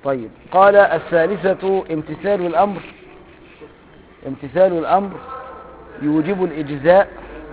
طيب قال الثالثة امتثال الأمر امتثال الأمر يوجب الإجزاء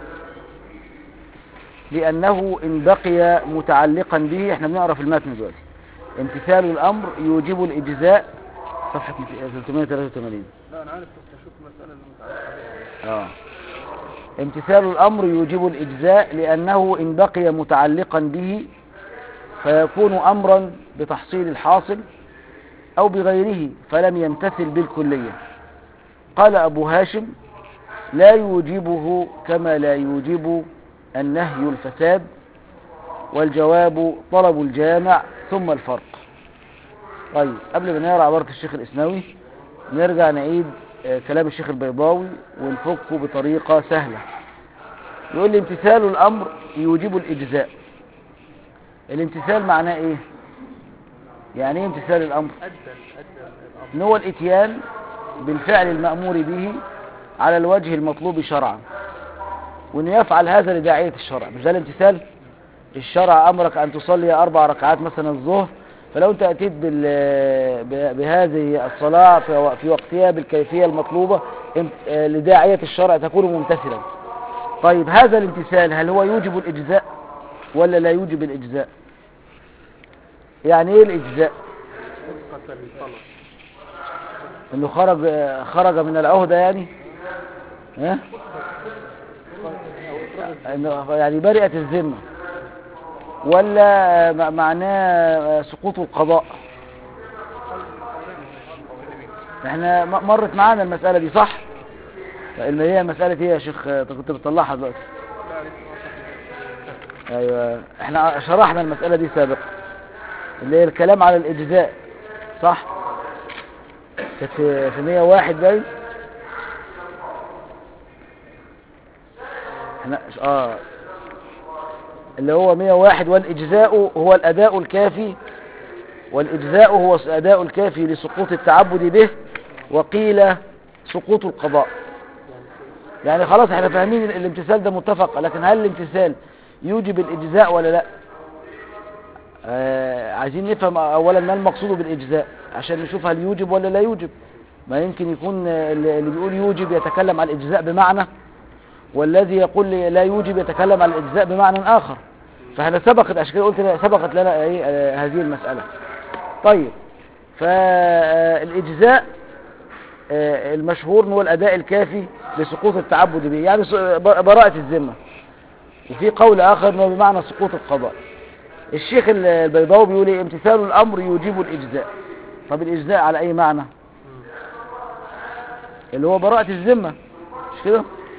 لأنه إن بقي متعلقا به احنا بنعرف المتن دلوقتي امتثال الأمر يوجب الإجزاء صفحة 383 لا انا عارف بس اشوف المساله اللي متعلقه بيها آه. امتثال الأمر يوجب الإجزاء لأنه إن بقي متعلقا به فيكون أمرا بتحصيل الحاصل أو بغيره فلم يمتثل بالكلية قال أبو هاشم لا يوجبه كما لا يوجب النهي الفساد والجواب طلب الجامع ثم الفرق طيب قبل ما نقرا عبارة الشيخ الإسناوي نرجع نعيد آه، كلام الشيخ البيضاوي ونفكه بطريقة سهلة يقول لي امتثال الأمر يوجب الإجزاء الامتثال معناه ايه يعني ايه امتثال الأمر ادى ادى الامر ان هو الاتيان بالفعل المأمور به على الوجه المطلوب شرعا وانه يفعل هذا لداعية الشرع مش ده الامتثال الشرع امرك ان تصلي اربع ركعات مثلا الظهر فلو انت اتيت بال... ب- بهذه الصلاة في و- في وقتها بالكيفية المطلوبة ام- آه، لداعية الشرع تكون ممتثلا طيب هذا الامتثال هل هو يوجب الإجزاء ولا لا يوجب الإجزاء يعني ايه الإجزاء وفقة للطلب انه خرج خرج من العهدة يعني ها انه يعني برئت الذمة ولا م- معناه سقوط القضاء احنا م- مرت معانا المسألة دي صح اللي هي مسألة ايه يا شيخ انت كنت بتطلعها دلوقتي ايوه احنا شرحنا المسألة دي سابقا اللي هي الكلام على الاجزاء صح كانت في في 101 باين احنا اه اللي هو 101 والاجزاء هو الاداء الكافي والاجزاء هو الاداء الكافي لسقوط التعبد به وقيل سقوط القضاء يعني خلاص احنا فاهمين ال- الامتثال ده متفق لكن هل الامتثال يوجب الاجزاء ولا لا آه عايزين نفهم اولا ما المقصود بالاجزاء عشان نشوف هل يوجب ولا لا يوجب ما يمكن يكون آه، اللي اللي بيقول يوجب يتكلم عن الاجزاء بمعنى والذي يقول لي لا يوجب يتكلم عن الاجزاء بمعنى اخر فاحنا سبقت عشان كده قلت لا- سبقت لنا ايه آه، هذه المسألة طيب فالاجزاء المشهور إن هو الاداء الكافي لسقوط التعبد به يعني س- ب- براءة الذمة وفي قول اخر انه بمعنى سقوط القضاء الشيخ ال- البيضاوي بيقول ايه امتثال الامر يوجب الاجزاء طب الاجزاء على اي معنى اللي هو براءة الذمة مش كده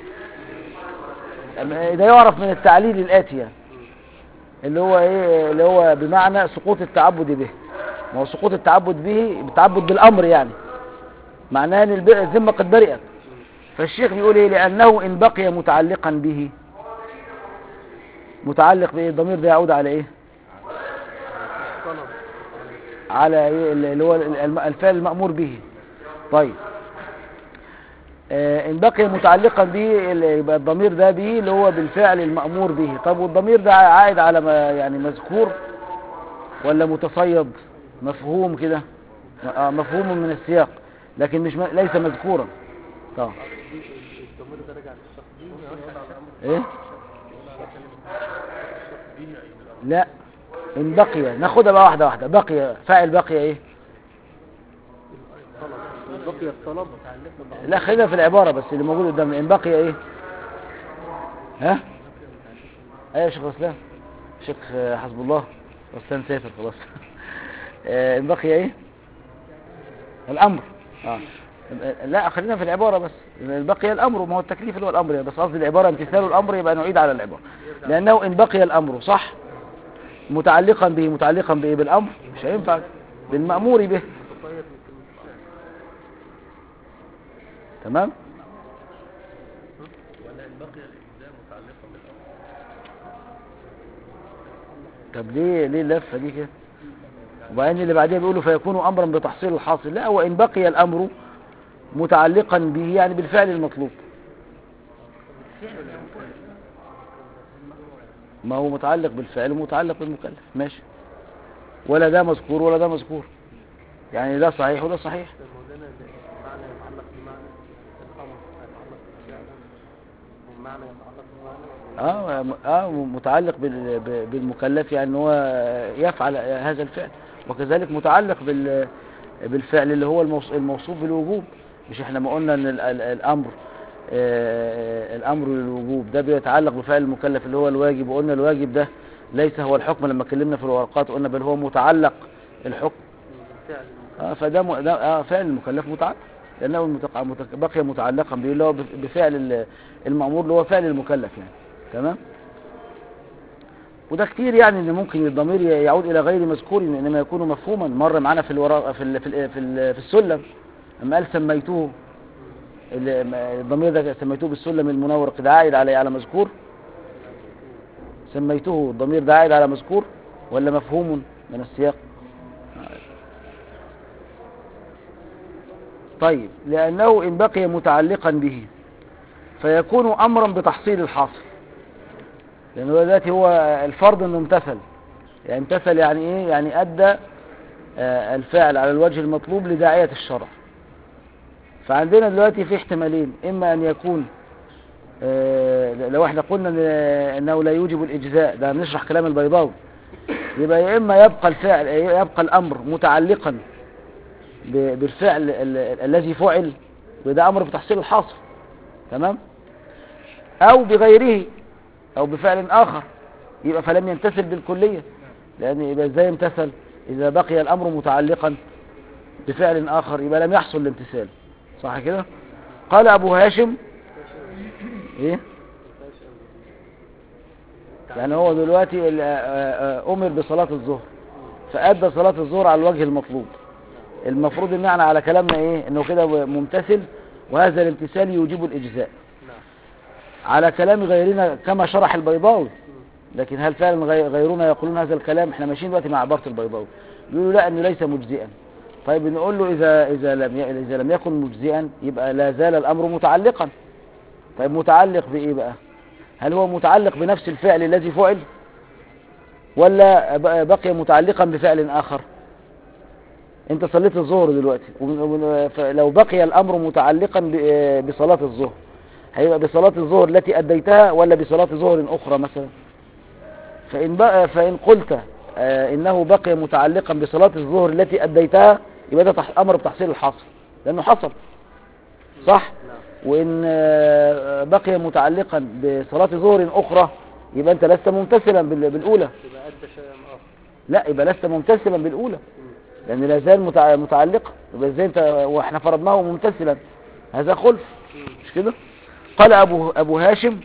أما ده يعرف من التعليل الآتي يعني. اللي هو ايه اللي هو بمعنى سقوط التعبد به ما هو سقوط التعبد به التعبد بالامر يعني معناه ان الب- الذمة قد برئت فالشيخ بيقول ايه لانه ان بقي متعلقا به متعلق بايه الضمير ده يعود على ايه طلب على ايه اللي هو الم- الفعل المأمور به طيب آه، ان بقي متعلقا به ال- يبقى الضمير ده به اللي هو بالفعل المأمور به طب والضمير ده عائد على ما يعني مذكور ولا متصيد مفهوم كده آه، مفهوم من السياق لكن مش م... ليس مذكورا طب الضمير ده راجع للشخص ايه لا ان بقي ناخدها بقى واحده واحده بقي فاعل بقي ايه طلب بقي الطلب لا خلينا في العبارة بس اللي موجود قدامنا إن بقي إيه ها أيوة يا شيخ رسلان شيخ آه، حسب الله رسلان سافر خلاص آه، إن بقي إيه الأمر آه. لا خلينا في العبارة بس إن بقي الأمر ما هو التكليف اللي هو الأمر يعني بس قصدي العبارة امتثال الأمر يبقى نعيد على العبارة لأنه إن بقي الأمر صح متعلقا به متعلقا بإيه بالأمر مش هينفع بالمأمور به تمام طب ليه ليه اللفه دي كده وبعدين اللي بعديها بيقولوا فيكون امرا بتحصيل الحاصل لا وان بقي الامر متعلقا به يعني بالفعل المطلوب ما هو متعلق بالفعل ومتعلق بالمكلف ماشي ولا ده مذكور ولا ده مذكور يعني ده صحيح وده صحيح ده مولانا المعنى يتعلق بمعنى الأمر يتعلق بالفعل والمعنى يتعلق بمعنى ولا اه اه متعلق بال- ب- بالمكلف يعني إن هو يفعل هذا الفعل وكذلك متعلق بال بالفعل اللي هو الموص- الموصوف بالوجوب مش احنا ما قلنا ان ال- ال- الامر آه، الامر للوجوب ده بيتعلق بفعل المكلف اللي هو الواجب وقلنا الواجب ده ليس هو الحكم لما اتكلمنا في الورقات قلنا بل هو متعلق الحكم بالفعل اه فده م... ده آه فعل المكلف متعلق لانه المتق... متق... بقي متعلقا به اللي هو بف- بفعل ال- المأمور اللي هو فعل المكلف يعني تمام وده كتير يعني ان ممكن الضمير ي- يعود الى غير مذكور انما يكون مفهوما مر معانا في الورق في ال... في ال... في, ال... في السلم لما قال سميته ال- ما- الضمير ده سميته بالسلم المنور ده عائد على على مذكور سميته الضمير ده عائد على مذكور ولا مفهوم من السياق طيب لأنه إن بقي متعلقا به فيكون أمرا بتحصيل الحاصل لأنه دلوقتي هو الفرض أنه امتثل يعني امتثل يعني إيه يعني أدى آه، الفعل على الوجه المطلوب لداعية الشرع فعندنا دلوقتي في احتمالين إما أن يكون آه، لو احنا قلنا إن- انه لا يوجب الاجزاء ده بنشرح كلام البيضاوي يبقى يا اما يبقى الفعل يبقى الامر متعلقا ب- بالفعل ال- ال- الذي فعل وده امر بتحصيل الحاصل تمام او بغيره او بفعل اخر يبقى فلم يمتثل بالكليه لان يبقى ازاي امتثل اذا بقي الامر متعلقا بفعل اخر يبقى لم يحصل الامتثال صح كده قال ابو هاشم ايه يعني هو دلوقتي ال- آه، آه، امر بصلاه الظهر فادى صلاه الظهر على الوجه المطلوب المفروض ان احنا على كلامنا ايه انه كده ممتثل وهذا الامتثال يوجب الاجزاء نعم على كلام غيرنا كما شرح البيضاوي لكن هل فعلا غي- غيرنا يقولون هذا الكلام احنا ماشيين دلوقتي مع عباره البيضاوي بيقولوا لا انه ليس مجزئا طيب نقول له اذا اذا لم ي- اذا لم يكن مجزئا يبقى لا زال الامر متعلقا طيب متعلق بايه بقى هل هو متعلق بنفس الفعل الذي فعل ولا ب- بقي متعلقا بفعل اخر انت صليت الظهر دلوقتي ومن- ومن- لو بقي الامر متعلقا ب- بصلاه الظهر هيبقى بصلاة الظهر التي أديتها ولا بصلاة ظهر أخرى مثلا فإن, بقى فإن قلت آه إنه بقي متعلقا بصلاة الظهر التي أديتها يبقى ده تح- أمر بتحصيل الحاصل لأنه حصل صح نعم وإن آه، بقي متعلقا بصلاة ظهر أخرى يبقى أنت لست ممتثلا بال- بالأولى يبقى أدى شيئا آخر لا يبقى لست ممتثلا بالأولى مم. لأن لا زال متع- متعلقا يبقى ازاي أنت وإحنا فرضناه ممتثلا هذا خلف مم. مش كده قال أبو, أبو هاشم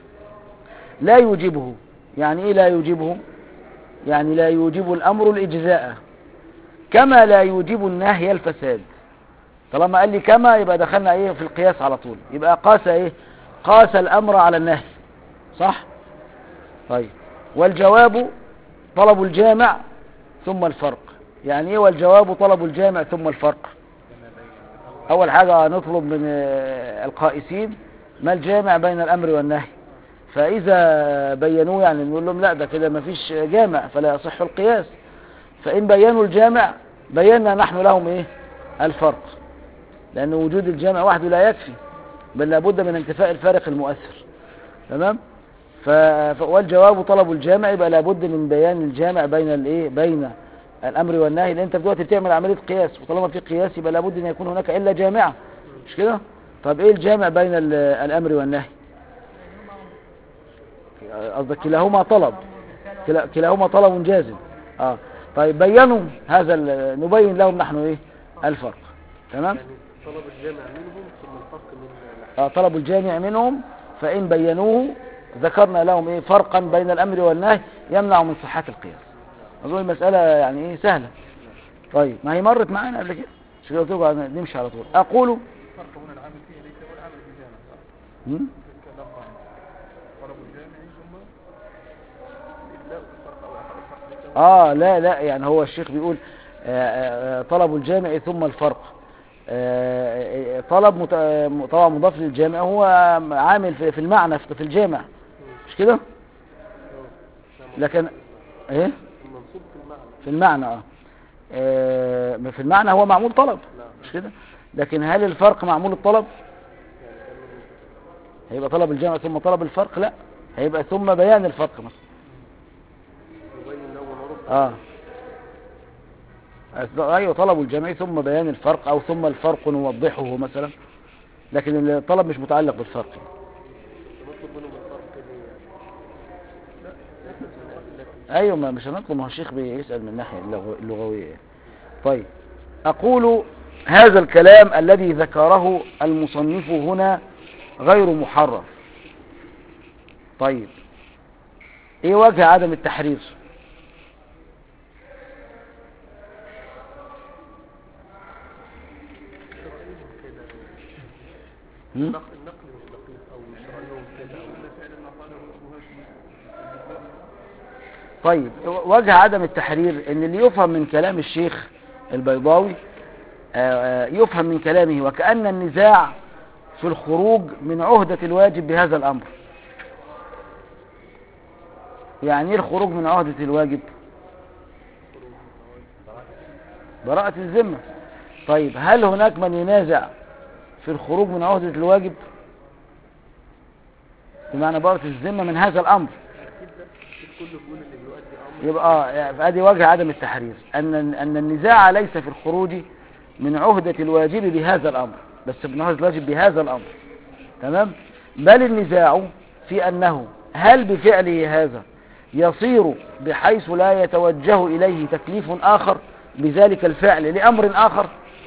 لا يوجبه يعني إيه لا يوجبه يعني لا يوجب الأمر الإجزاء كما لا يوجب النهي الفساد طالما قال لي كما يبقى دخلنا ايه في القياس على طول يبقى قاس ايه قاس الأمر على النهي صح طيب والجواب طلب الجامع ثم الفرق يعني ايه والجواب طلب الجامع ثم الفرق اول حاجة نطلب من آه، القائسين ما الجامع بين الامر والنهي فاذا بينوه يعني نقول لهم لا ده كده مفيش جامع فلا يصح القياس فان بينوا الجامع بينا نحن لهم ايه الفرق لان وجود الجامع وحده لا يكفي بل لابد من انتفاء الفارق المؤثر تمام ف... ف... والجواب طلب الجامع يبقى لابد من بيان الجامع بين الايه بين الامر والنهي لان انت دلوقتي بتعمل عمليه قياس وطالما في قياس يبقى لابد ان يكون هناك الا جامعه مش كده طب ايه الجامع بين ال- الامر والنهي قصدك كلاهما طلب كلا- كلاهما طلب جازم اه طيب بينوا هذا ال- نبين لهم نحن ايه الفرق تمام يعني طلب الجامع منهم ثم الفرق من آه، طلب الجامع منهم فإن بينوه ذكرنا لهم إيه فرقا بين الأمر والنهي يمنع من صحة القياس أظن المسألة يعني إيه سهلة طيب ما هي مرت معانا قبل كده مش كده قلت لكم نمشي على طول أقول فرق هنا العامل فيه ليس هو العامل في الجامع صح؟ مم؟ كلام قام طلب الجامع ثم الإبداء الفرق أو أحد الفرق ليس هو آه لا لا يعني هو الشيخ بيقول آه، آه، طلب الجامع ثم الفرق آه، آه، طلب مت- آه، طبعا مضاف للجامع هو عامل في في المعنى في في الجامع مش كده لكن ايه المنصوب في المعنى في المعنى اه آه، في المعنى هو معمول طلب نعم مش كده لكن هل الفرق معمول الطلب يعني كان من- هيبقى طلب الجمع ثم طلب الفرق لا هيبقى ثم بيان الفرق مثلا يبين له ونرد اه أصل- ايوه طلب الجمع ثم بيان الفرق او ثم الفرق نوضحه مثلا لكن الطلب مش متعلق بالفرق نطلب منهم الفرق ليه لا لكن ايوه ما مش هنطلب ما هو الشيخ بيسال من الناحيه اللغو- اللغويه طيب اقول هذا الكلام الذي ذكره المصنف هنا غير محرر طيب ايه وجه عدم التحرير رأيهم كده هم؟ النقل النقل مش دقيق او مش رأيهم كده او ولا فعل ما قاله ابو هاشم طيب وجه عدم التحرير ان اللي يفهم من كلام الشيخ البيضاوي آه، آه، يفهم من كلامه وكأن النزاع في الخروج من عهدة الواجب بهذا الأمر يعني ايه الخروج من عهدة الواجب براءة الذمة طيب هل هناك من ينازع في الخروج من عهدة الواجب بمعنى براءة الذمة من هذا الأمر اكيد ده الكل بيقول اللي بيؤدي امر يبقى اه يعني ادي وجه عدم التحرير ان ان النزاع ليس في الخروج من عهدة الواجب بهذا الامر بس من عهدة الواجب بهذا الامر تمام بل النزاع في انه هل بفعله هذا يصير بحيث لا يتوجه اليه تكليف اخر بذلك الفعل لامر اخر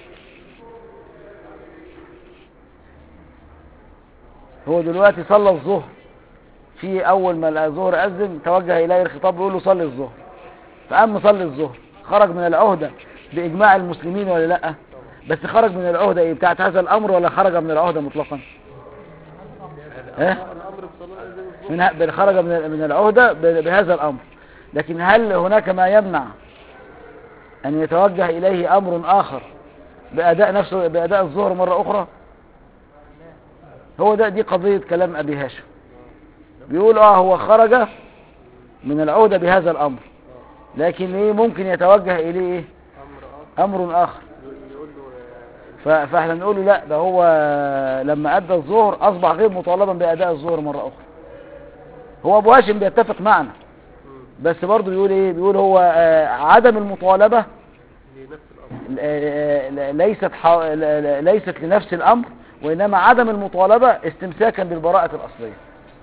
هو دلوقتي صلى الظهر في اول ما الظهر اذن توجه اليه الخطاب بيقول له صلي الظهر فقام صلي الظهر خرج من العهده باجماع المسلمين ولا لا بس خرج من العهده ايه بتاعت هذا الامر ولا خرج من العهده مطلقا ها الامر بصلاة زي الظهر من ه- بل خرج من من العهده ب- بهذا الامر لكن هل هناك ما يمنع ان يتوجه اليه امر اخر باداء نفسه باداء الظهر مره اخرى هو ده دي قضيه كلام ابي هاشم بيقول اه هو خرج من العودة بهذا الامر لكن ايه ممكن يتوجه اليه ايه امر اخر امر اخر يقول له آه، ف- فاحنا نقول له لا ده هو لما ادى الظهر اصبح غير مطالبا باداء الظهر مرة اخرى هو ابو هاشم بيتفق معنا مم. بس برضه بيقول ايه بيقول هو آه، عدم المطالبة لنفس الامر آه، آه، ليست ح- ليست لنفس الامر وانما عدم المطالبة استمساكا بالبراءة الاصلية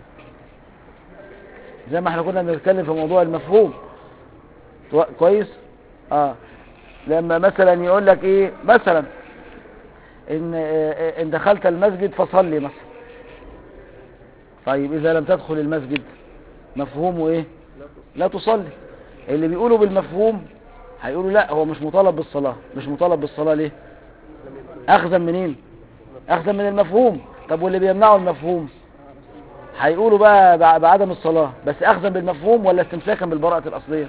زي ما احنا كنا بنتكلم في موضوع المفهوم تو- كويس اه لما مثلا يقول لك ايه مثلا ان آه، ان دخلت المسجد فصلي مثلا طيب اذا لم تدخل المسجد مفهومه ايه لا تص- لا تصلي اللي بيقولوا بالمفهوم هيقولوا لا هو مش مطالب بالصلاة مش مطالب بالصلاة ليه لم يكن اخذا منين اخذا من المفهوم طب واللي بيمنعوا المفهوم هيقولوا بقى بع- بعدم الصلاة بس اخذا بالمفهوم ولا استمساكا بالبراءة الاصلية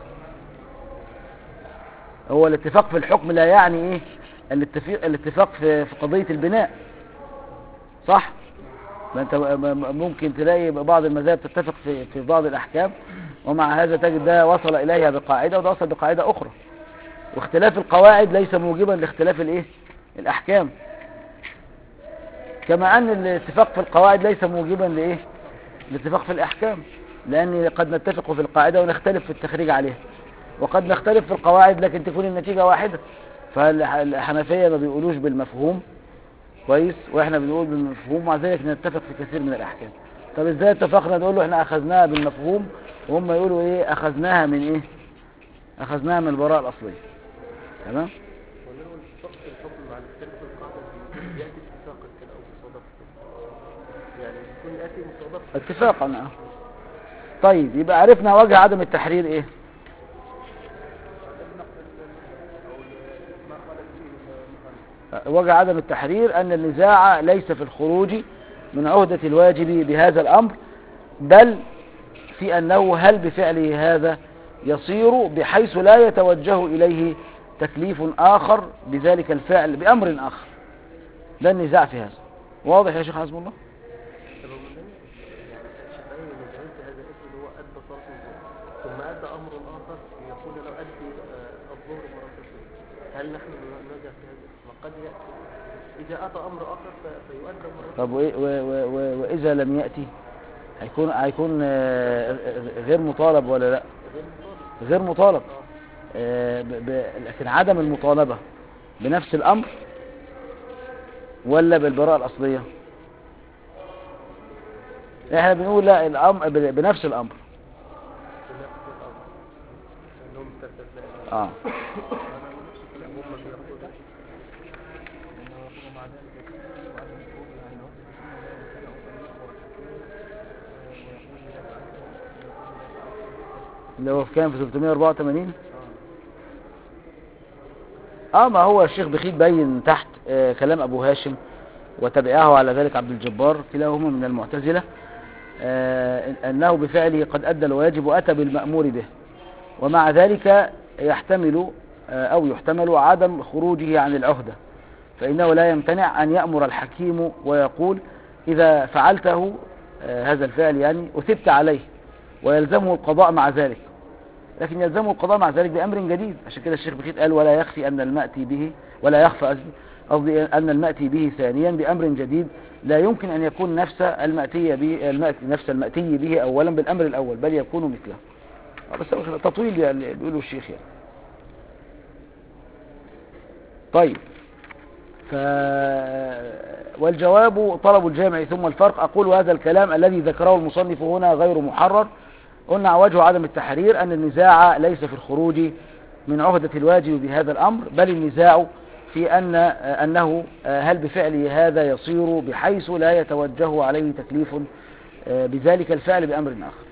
هو الاتفاق في الحكم لا يعني ايه الاتفاق, الاتفاق في, في قضية البناء صح ما انت م- م- ممكن تلاقي بعض المذاهب تتفق في, في بعض الاحكام ومع هذا تجد ده وصل اليها بقاعدة وده وصل بقاعدة اخرى واختلاف القواعد ليس موجبا لاختلاف الايه الاحكام كما ان الاتفاق في القواعد ليس موجبا لايه الاتفاق في الاحكام لان قد نتفق في القاعده ونختلف في التخريج عليها وقد نختلف في القواعد لكن تكون النتيجه واحده فالحنفيه ما بيقولوش بالمفهوم كويس واحنا بنقول بالمفهوم ومع ذلك نتفق في كثير من الاحكام طب ازاي اتفقنا نقول له احنا اخذناها بالمفهوم وهم يقولوا ايه اخذناها من ايه اخذناها من البراءه الاصليه تمام ولا هو الاتفاق في الحكم مع الاختلاف في القاعدة بي- بيأتي اتفاقا كده أو مصادفة يعني بيكون يأتي مصادفة اتفاقا اه طيب يبقى عرفنا وجه عدم التحرير ايه وجه عدم التحرير ان النزاع ليس في الخروج من عهدة الواجب بهذا الامر بل في انه هل بفعله هذا يصير بحيث لا يتوجه اليه تكليف اخر بذلك الفعل بامر اخر ده النزاع في هذا واضح يا شيخ حسب الله طب هو من يعني الشافعي من جهاز هذا الاسم اللي هو أدى صلاة الظهر ثم أدى أمر آخر يقول لو أدي آه، الظهر مرة هل نحن نرجع في هذا وقد يأتي إذا أتى أمر آخر ف- فيؤدى مرة طب وإيه- و- و- و- وإذا لم يأتي هيكون هيكون آه، غير مطالب ولا لا غير مطالب غير مطالب آه. آه، ب- ب- لكن عدم المطالبة بنفس الأمر ولا بالبراءة الأصلية احنا بنقول لا الأمر ب- بنفس الأمر بنفس الأمر أنهم تتبع اه هم بيقولوا ومع ذلك يكون وعدم الخروج عن العهدة ثم لا يتأخر ويقول لا يفعل اللي هو في كام في 384 اه ما هو الشيخ بخيت بين تحت آه كلام ابو هاشم وتبعه على ذلك عبد الجبار كلاهما من المعتزلة آه انه بفعله قد ادى الواجب واتى بالمأمور به ومع ذلك يحتمل آه او يحتمل عدم خروجه عن العهدة فانه لا يمتنع ان يأمر الحكيم ويقول اذا فعلته آه هذا الفعل يعني اثبت عليه ويلزمه القضاء مع ذلك لكن يلزمه القضاء مع ذلك بأمر جديد عشان كده الشيخ بخيت قال ولا يخفي أن المأتي به ولا يخفى قصدي قصدي أن المأتي به ثانيا بأمر جديد لا يمكن أن يكون نفس المأتي به المأتي نفس المأتي به أولا بالأمر الأول بل يكون مثله آه بس هو تطويل يعني بيقولوا الشيخ يعني طيب ف والجواب طلب الجامع ثم الفرق أقول هذا الكلام الذي ذكره المصنف هنا غير محرر قلنا وجه عدم التحرير أن النزاع ليس في الخروج من عهدة الواجب بهذا الأمر بل النزاع في أن أنه هل بفعله هذا يصير بحيث لا يتوجه عليه تكليف بذلك الفعل بأمر آخر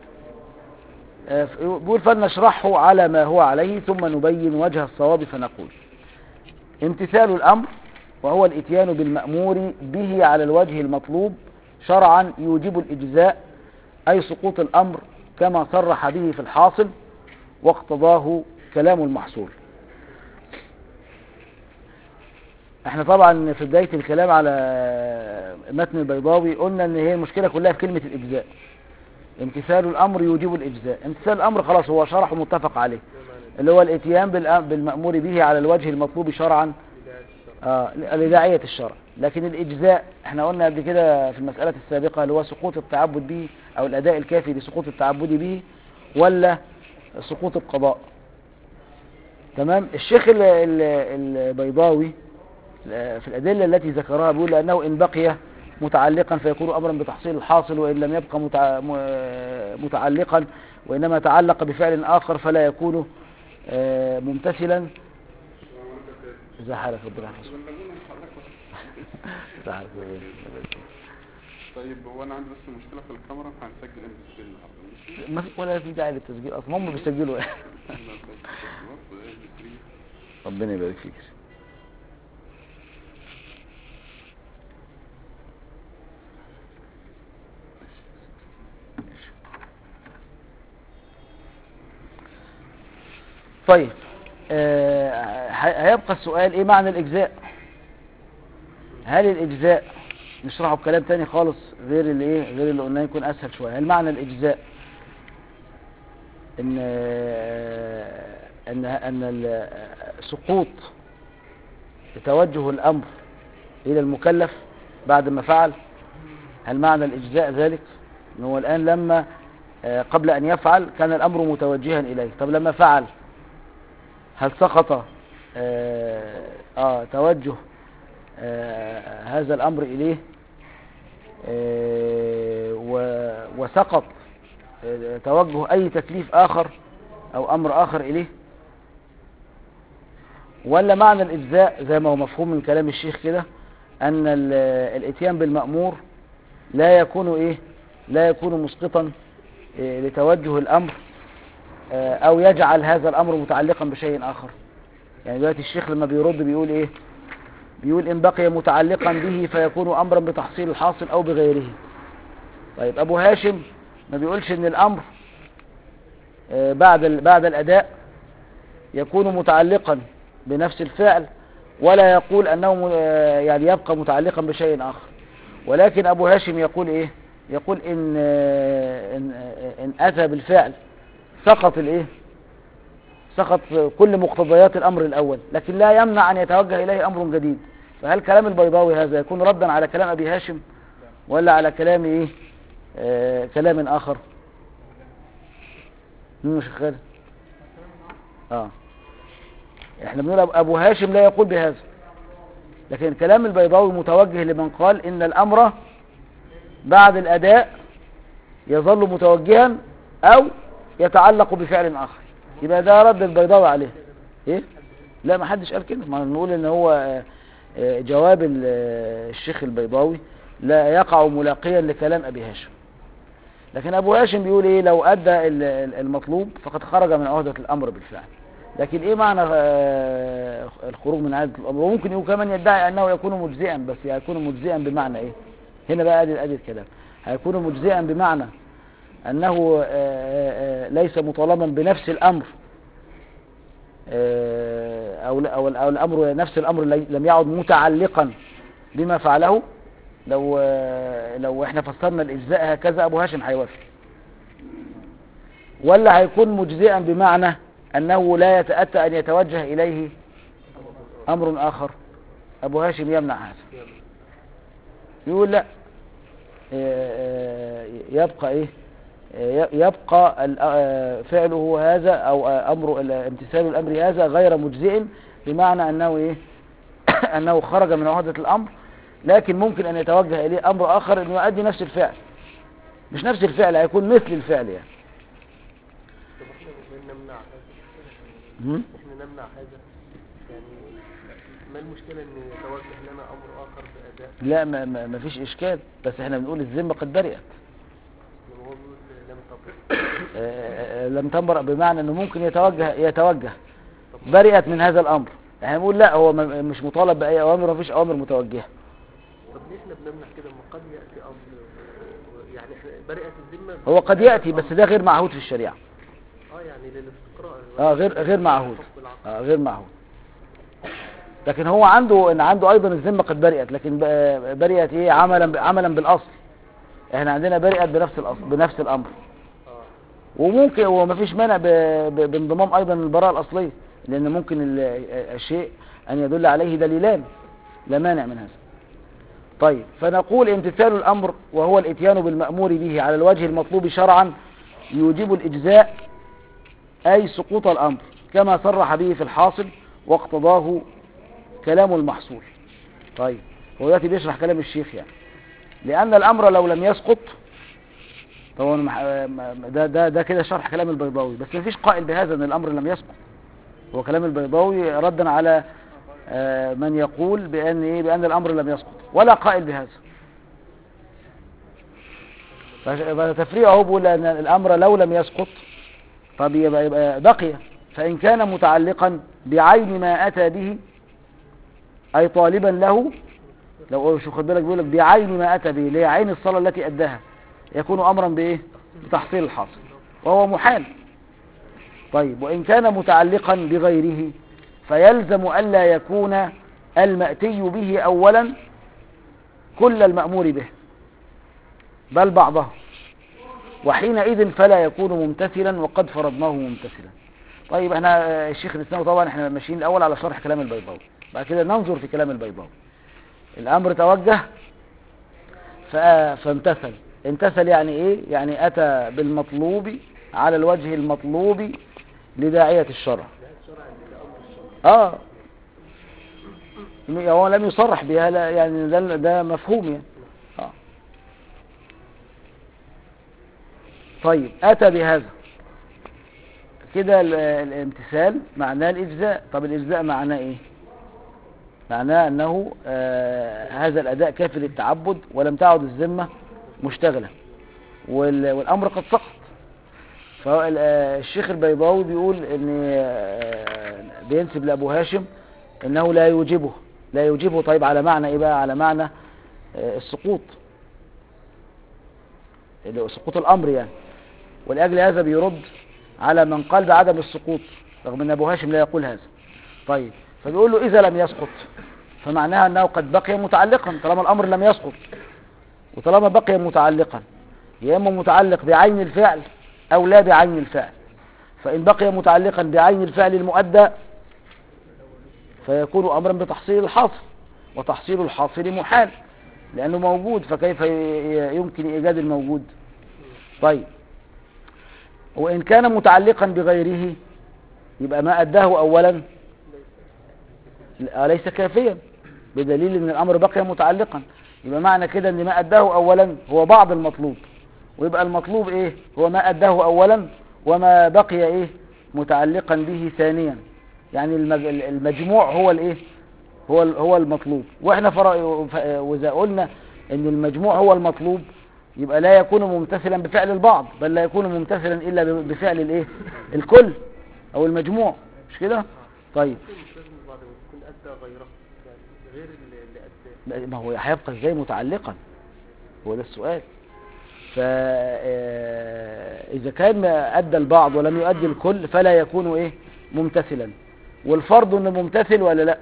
بيقول فلنشرحه على ما هو عليه ثم نبين وجه الصواب فنقول امتثال الأمر وهو الاتيان بالمأمور به على الوجه المطلوب شرعا يوجب الإجزاء أي سقوط الأمر كما صرح به في الحاصل واقتضاه كلام المحصول احنا طبعا في بداية الكلام على متن البيضاوي قلنا ان هي المشكلة كلها في كلمة الإجزاء امتثال الأمر يوجب الإجزاء امتثال الأمر خلاص هو شرح متفق عليه اللي هو الاتيان بالأ- بالمأمور به على الوجه المطلوب شرعا آه لداعية الشرع لكن الإجزاء احنا قلنا قبل كده في المسألة السابقة اللي هو سقوط التعبد به أو الأداء الكافي لسقوط التعبد به ولا سقوط القضاء تمام الشيخ ال- ال- البيضاوي في الأدلة التي ذكرها بيقول لأنه إن بقي متعلقا فيكون أمرا بتحصيل الحاصل وإن لم يبقى متع- م- متعلقا وإنما تعلق بفعل آخر فلا يكون آه، ممتثلا إذا حالك ربنا يحفظك إذا حالك ربنا يحفظك. طيب هو انا عندي بس مشكله في الكاميرا هنسجل ام بي 3 النهارده ماشي ما في ولا في داعي للتسجيل اصلا هم بيسجلوا انا بس خلاص ام بي 3 ربنا يبارك فيك طيب آه، ه- هيبقى السؤال ايه معنى الاجزاء هل الاجزاء نشرحه بكلام تاني خالص غير اللي ايه غير اللي قلناه يكون اسهل شويه هل معنى الاجزاء ان ان ان ال- سقوط توجه الامر الى المكلف بعد ما فعل هل معنى الاجزاء ذلك ان هو الان لما آه، قبل ان يفعل كان الامر متوجها اليه طب لما فعل هل سقط آه, اه توجه آه هذا الامر اليه آه و- وسقط آه، توجه اي تكليف اخر او امر اخر اليه ولا معنى الاجزاء زي ما هو مفهوم من كلام الشيخ كده ان ال- الاتيان بالمأمور لا يكون ايه لا يكون مسقطا إيه، لتوجه الامر آه، او يجعل هذا الامر متعلقا بشيء اخر يعني دلوقتي الشيخ لما بيرد بيقول ايه بيقول ان بقي متعلقا به فيكون امرا بتحصيل الحاصل او بغيره طيب ابو هاشم ما بيقولش ان الامر آه، بعد ال- بعد الاداء يكون متعلقا بنفس الفعل ولا يقول انه م- آه، يعني يبقى متعلقا بشيء اخر ولكن ابو هاشم يقول ايه يقول ان آه، ان, آه، إن اتى بالفعل سقط الايه سقط كل مقتضيات الأمر الأول لكن لا يمنع أن يتوجه إليه أمر جديد فهل كلام البيضاوي هذا يكون ردا على كلام أبي هاشم ولا على كلام إيه آه كلام آخر مين مش خالد اه احنا بنقول أب- ابو هاشم لا يقول بهذا لكن كلام البيضاوي متوجه لمن قال ان الامر بعد الاداء يظل متوجها او يتعلق بفعل اخر يبقى ده رد البيضاوي عليه ايه لا ما حدش قال كده ما نقول ان هو آه، آه، جواب ال- آه، الشيخ البيضاوي لا يقع ملاقيا لكلام ابي هاشم لكن ابو هاشم بيقول ايه لو ادى ال- ال- المطلوب فقد خرج من عهدة الامر بالفعل لكن ايه معنى آه، الخروج من عهدة الامر وممكن يقول كمان يدعي انه يكون مجزئا بس يكون مجزئا بمعنى ايه هنا بقى ادي ادي الكلام هيكون مجزئا بمعنى انه آه، آه، آه، ليس مطالبا بنفس الامر آه، او او او الامر نفس الامر لي- لم يعد متعلقا بما فعله لو آه، لو احنا فسرنا الاجزاء هكذا ابو هاشم هيوافق ولا هيكون مجزئا بمعنى انه لا يتاتى ان يتوجه اليه امر اخر ابو هاشم يمنع هذا يقول لا آه، آه، يبقى ايه آه، يبقى ال- آه، فعله هذا او آه، امر ال- امتثال الامر هذا غير مجزئ بمعنى انه ايه انه خرج من عهدة الامر لكن ممكن ان يتوجه اليه امر اخر انه يؤدي نفس الفعل مش نفس الفعل هيكون مثل الفعل يعني طب احنا مش نمنع هذا مم؟ احنا نمنع هذا يعني ما المشكلة ان يتوجه لنا امر اخر باداء لا ما, ما, ما فيش اشكال بس احنا بنقول الذمة قد برئت لما هو بيقول لم تبرئ آه، آه، لم تنبرأ بمعنى انه ممكن يتوجه يتوجه برئت من هذا الامر احنا بنقول لا هو ما- مش مطالب باي اوامر ومفيش اوامر متوجهه طب ليه احنا بنمنع كده ما قد ياتي امر و- يعني احنا برئت الذمه هو قد ياتي بس ده غير معهود في الشريعه اه يعني للاستقراء اه غير غير معهود حكم العقل. اه غير معهود لكن هو عنده ان عنده ايضا الذمه قد برئت لكن ب- برئت ايه عملا ب- عملا بالاصل احنا عندنا برئت بنفس الاصل بنفس الامر اه وممكن وما فيش مانع ب- ب- بانضمام ايضا البراءه الاصليه لان ممكن ال- الشيء ان يدل عليه دليلان لا مانع من هذا طيب فنقول امتثال الامر وهو الاتيان بالمامور به على الوجه المطلوب شرعا يوجب الاجزاء اي سقوط الامر كما صرح به في الحاصل واقتضاه كلام المحصول طيب هو دلوقتي بيشرح كلام الشيخ يعني لان الامر لو لم يسقط طبعا مح- م- ده ده ده كده شرح كلام البيضاوي بس مفيش قائل بهذا ان الامر لم يسقط هو كلام البيضاوي ردا على آه، من يقول بان ايه بان الامر لم يسقط ولا قائل بهذا فش- فتفريع اهو بيقول ان الامر لو لم يسقط طب يبقى يبقى بقي فان كان متعلقا بعين ما اتى به اي طالبا له لو شو خد بالك بيقول لك بعين ما اتى به اللي هي عين الصلاه التي اداها يكون امرا بايه بتحصيل الحاصل وهو محال طيب وان كان متعلقا بغيره فيلزم الا يكون الماتي به اولا كل المامور به بل بعضه وحينئذ فلا يكون ممتثلا وقد فرضناه ممتثلا طيب احنا آه، الشيخ الاسلام طبعا احنا ماشيين الاول على شرح كلام البيضاوي بعد كده ننظر في كلام البيضاوي الامر توجه ف- فامتثل امتثل يعني ايه يعني اتى بالمطلوب على الوجه المطلوب لداعية الشرع اه م- هو لم يصرح بها لا يعني ده, ده مفهوم يعني آه. طيب اتى بهذا كده ال- الامتثال معناه الاجزاء طب الاجزاء معناه ايه معناه انه آه هذا الاداء كافي للتعبد ولم تعد الذمه مشتغله وال- والامر قد سقط فالشيخ البيضاوي بيقول ان آه، بينسب لابو هاشم انه لا يوجبه لا يوجبه طيب على معنى ايه بقى على معنى آه، السقوط اللي هو سقوط الامر يعني ولاجل هذا بيرد على من قال بعدم السقوط رغم ان ابو هاشم لا يقول هذا طيب فبيقول له اذا لم يسقط فمعناها انه قد بقي متعلقا طالما الامر لم يسقط وطالما بقي متعلقا يا اما متعلق بعين الفعل او لا بعين الفعل فإن بقي متعلقا بعين الفعل المؤدى فيكون أمرا بتحصيل الحاصل وتحصيل الحاصل محال لأنه موجود فكيف ي- ي- يمكن إيجاد الموجود طيب وإن كان متعلقا بغيره يبقى ما أداه أولا لا- ليس كافيا بدليل أن الأمر بقي متعلقا يبقى معنى كده أن ما أداه أولا هو بعض المطلوب ويبقى المطلوب إيه هو ما أداه أولا وما بقي إيه متعلقا به ثانيا يعني المج- المجموع هو الإيه هو ال- هو المطلوب واحنا فرا- ف- واذا قلنا ان المجموع هو المطلوب يبقى لا يكون ممتثلا بفعل البعض بل لا يكون ممتثلا الا ب- بفعل الايه الكل او المجموع مش كده طيب يكون مش لازم بعد ما يكون أدى غيره يعني غير اللي اللي أداه لا، ما هو هيبقى ازاي متعلقا هو ده السؤال فإذا كان ما أدى البعض ولم يؤدي الكل فلا يكون إيه ممتثلا والفرض أنه ممتثل ولا لا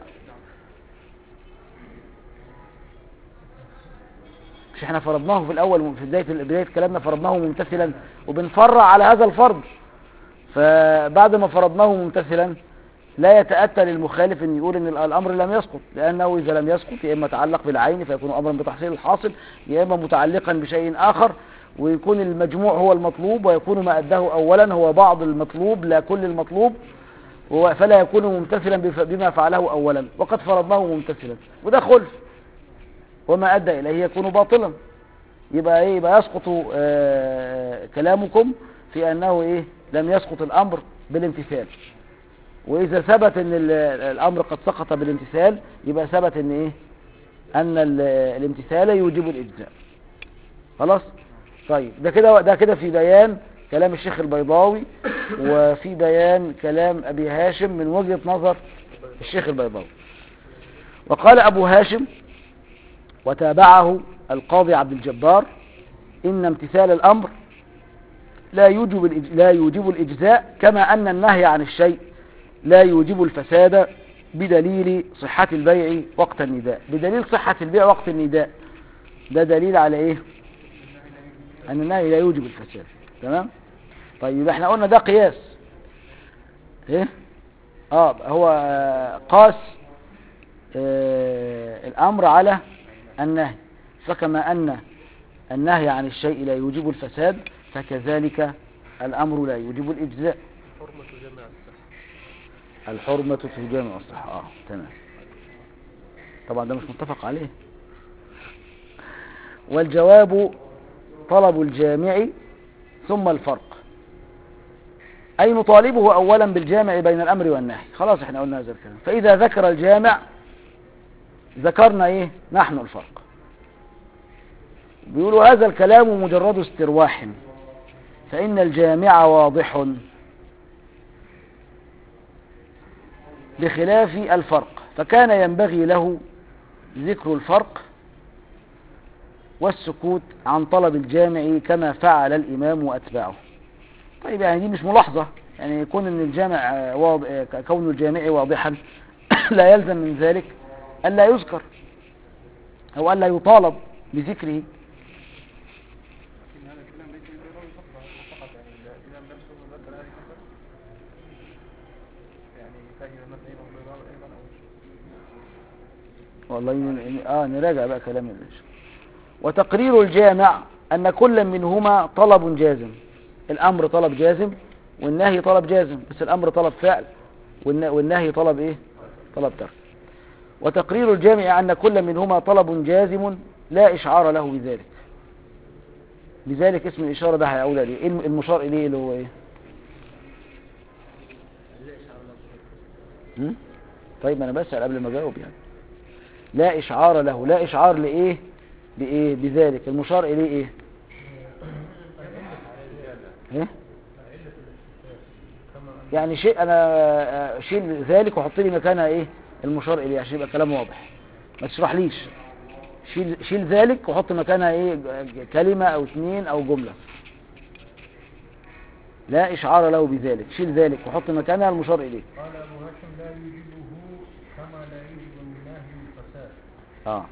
مش احنا فرضناه في الأول في بداية بداية كلامنا فرضناه ممتثلا وبنفرع على هذا الفرض فبعد ما فرضناه ممتثلا لا يتأتى للمخالف ان يقول ان الامر لم يسقط لانه اذا لم يسقط يا اما تعلق بالعين فيكون امرا بتحصيل الحاصل يا اما متعلقا بشيء اخر ويكون المجموع هو المطلوب ويكون ما اداه اولا هو بعض المطلوب لا كل المطلوب هو- فلا يكون ممتثلا بف- بما فعله اولا وقد فرضناه ممتثلا وده خلف وما ادى اليه يكون باطلا يبقى ايه يبقى يسقط آه كلامكم في انه ايه لم يسقط الامر بالامتثال واذا ثبت ان ال- الامر قد سقط بالامتثال يبقى ثبت ان ايه ان ال- الامتثال يوجب الاجزاء خلاص طيب ده كده ده كده في بيان كلام الشيخ البيضاوي وفي بيان كلام ابي هاشم من وجهة نظر الشيخ البيضاوي وقال ابو هاشم وتابعه القاضي عبد الجبار ان امتثال الامر لا يوجب الإج- لا يوجب الاجزاء كما ان النهي عن الشيء لا يوجب الفساد بدليل صحة البيع وقت النداء بدليل صحة البيع وقت النداء ده دليل على ايه ان النهي لا يوجب الفساد تمام طيب يبقى احنا قلنا ده قياس ايه اه هو آه، قاس آه الامر على النهي فكما ان النهي عن الشيء لا يوجب الفساد فكذلك الامر لا يوجب الاجزاء حرمة جامع الصحة الحرمة في جامع الصحة اه تمام طبعا ده مش متفق عليه والجواب طلب الجامع ثم الفرق أي نطالبه أولا بالجامع بين الأمر والنهي خلاص احنا قلنا هذا الكلام فإذا ذكر الجامع ذكرنا ايه نحن الفرق بيقولوا هذا الكلام مجرد استرواح فإن الجامع واضح بخلاف الفرق فكان ينبغي له ذكر الفرق والسكوت عن طلب الجامع كما فعل الإمام وأتباعه طيب يعني دي مش ملاحظة يعني يكون ان الجامع آه، واضح آه، كون الجامع واضحا لا يلزم من ذلك ألا يذكر أو ألا يطالب بذكره لكن هذا الكلام ليس يديره فقط فقط يعني الإمام نفسه ذكر هذه الفكرة يعني فهم مثلا إمام البيضاوي أيضا أو والله ن- ن- اه نراجع بقى كلام الشيخ وتقرير الجامع أن كل منهما طلب جازم الأمر طلب جازم والنهي طلب جازم بس الأمر طلب فعل والن- والنهي طلب إيه طلب ترك وتقرير الجامع أن كل منهما طلب جازم لا إشعار له بذلك بذلك اسم الإشارة ده هيقول عليه إيه الم- المشار إليه اللي هو إيه هم؟ طيب أنا بسأل قبل ما أجاوب يعني لا إشعار له لا إشعار لإيه بإيه بذلك المشار إليه إيه إيه يعني شيء أنا آه، شيل ذلك وحط لي مكانها إيه المشار إليه عشان يبقى كلام واضح ما تشرحليش شيل شيل ذلك وحط مكانها إيه ج- كلمة أو اثنين أو جملة لا إشعار له بذلك شيل ذلك وحط مكانها المشار إليه قال أبو هاشم لا يوجبه كما لا يوجب النهي الفساد آه آه،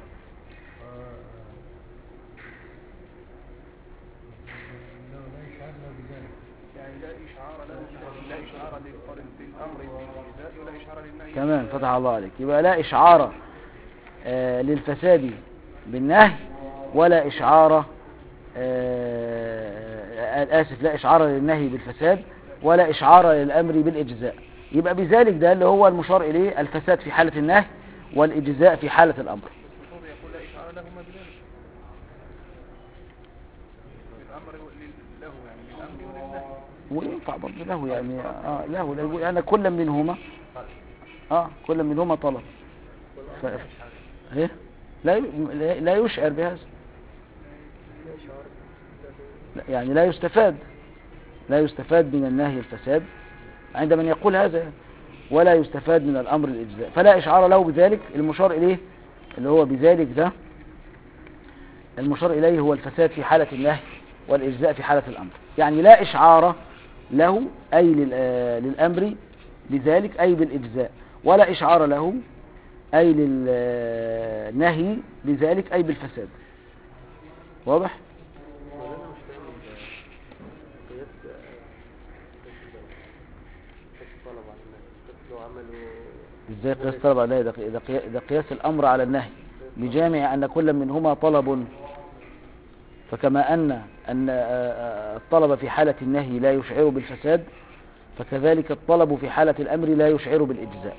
إنه لا يشعر له بذلك يعني لا إشعار له لا بعد يقارن بين الامر بالاجزاء ولا اشاره للنهي تمام فتح الله عليك يبقى لا إشعار آه للفساد بالنهي ولا إشعار آه آسف لا إشعار للنهي بالفساد ولا إشعار للأمر بالإجزاء يبقى بذلك ده اللي هو المشار إليه الفساد في حالة النهي والإجزاء في حالة الأمر المفروض يقول لا اشاره لهما بذلك للامر ول- له يعني للامر وللنهي وينفع برضه له يعني اه له لا يقول أنا كل منهما اه كل منهما طلب ف... ايه لا ي- لا يشعر بهذا لا، يعني لا يستفاد لا يستفاد من النهي الفساد عند من يقول هذا يعني. ولا يستفاد من الأمر الإجزاء فلا إشعار له بذلك المشار إليه اللي هو بذلك ده المشار إليه هو الفساد في حالة النهي والإجزاء في حالة الأمر يعني لا إشعار له أي لل- آه، للأمر بذلك أي بالإجزاء ولا إشعار له أي للنهي بذلك أي بالفساد واضح؟ ولا انا مش فاهم ال- قياس قياس الطلب على الناس قياس لو عملوا ازاي قياس طلب على النهي ده قي- ده قي- ده قياس الامر على النهي بجامع ان كل منهما طلب فكما ان ان آه، آه، الطلب في حالة النهي لا يشعر بالفساد فكذلك الطلب في حالة الامر لا يشعر بالاجزاء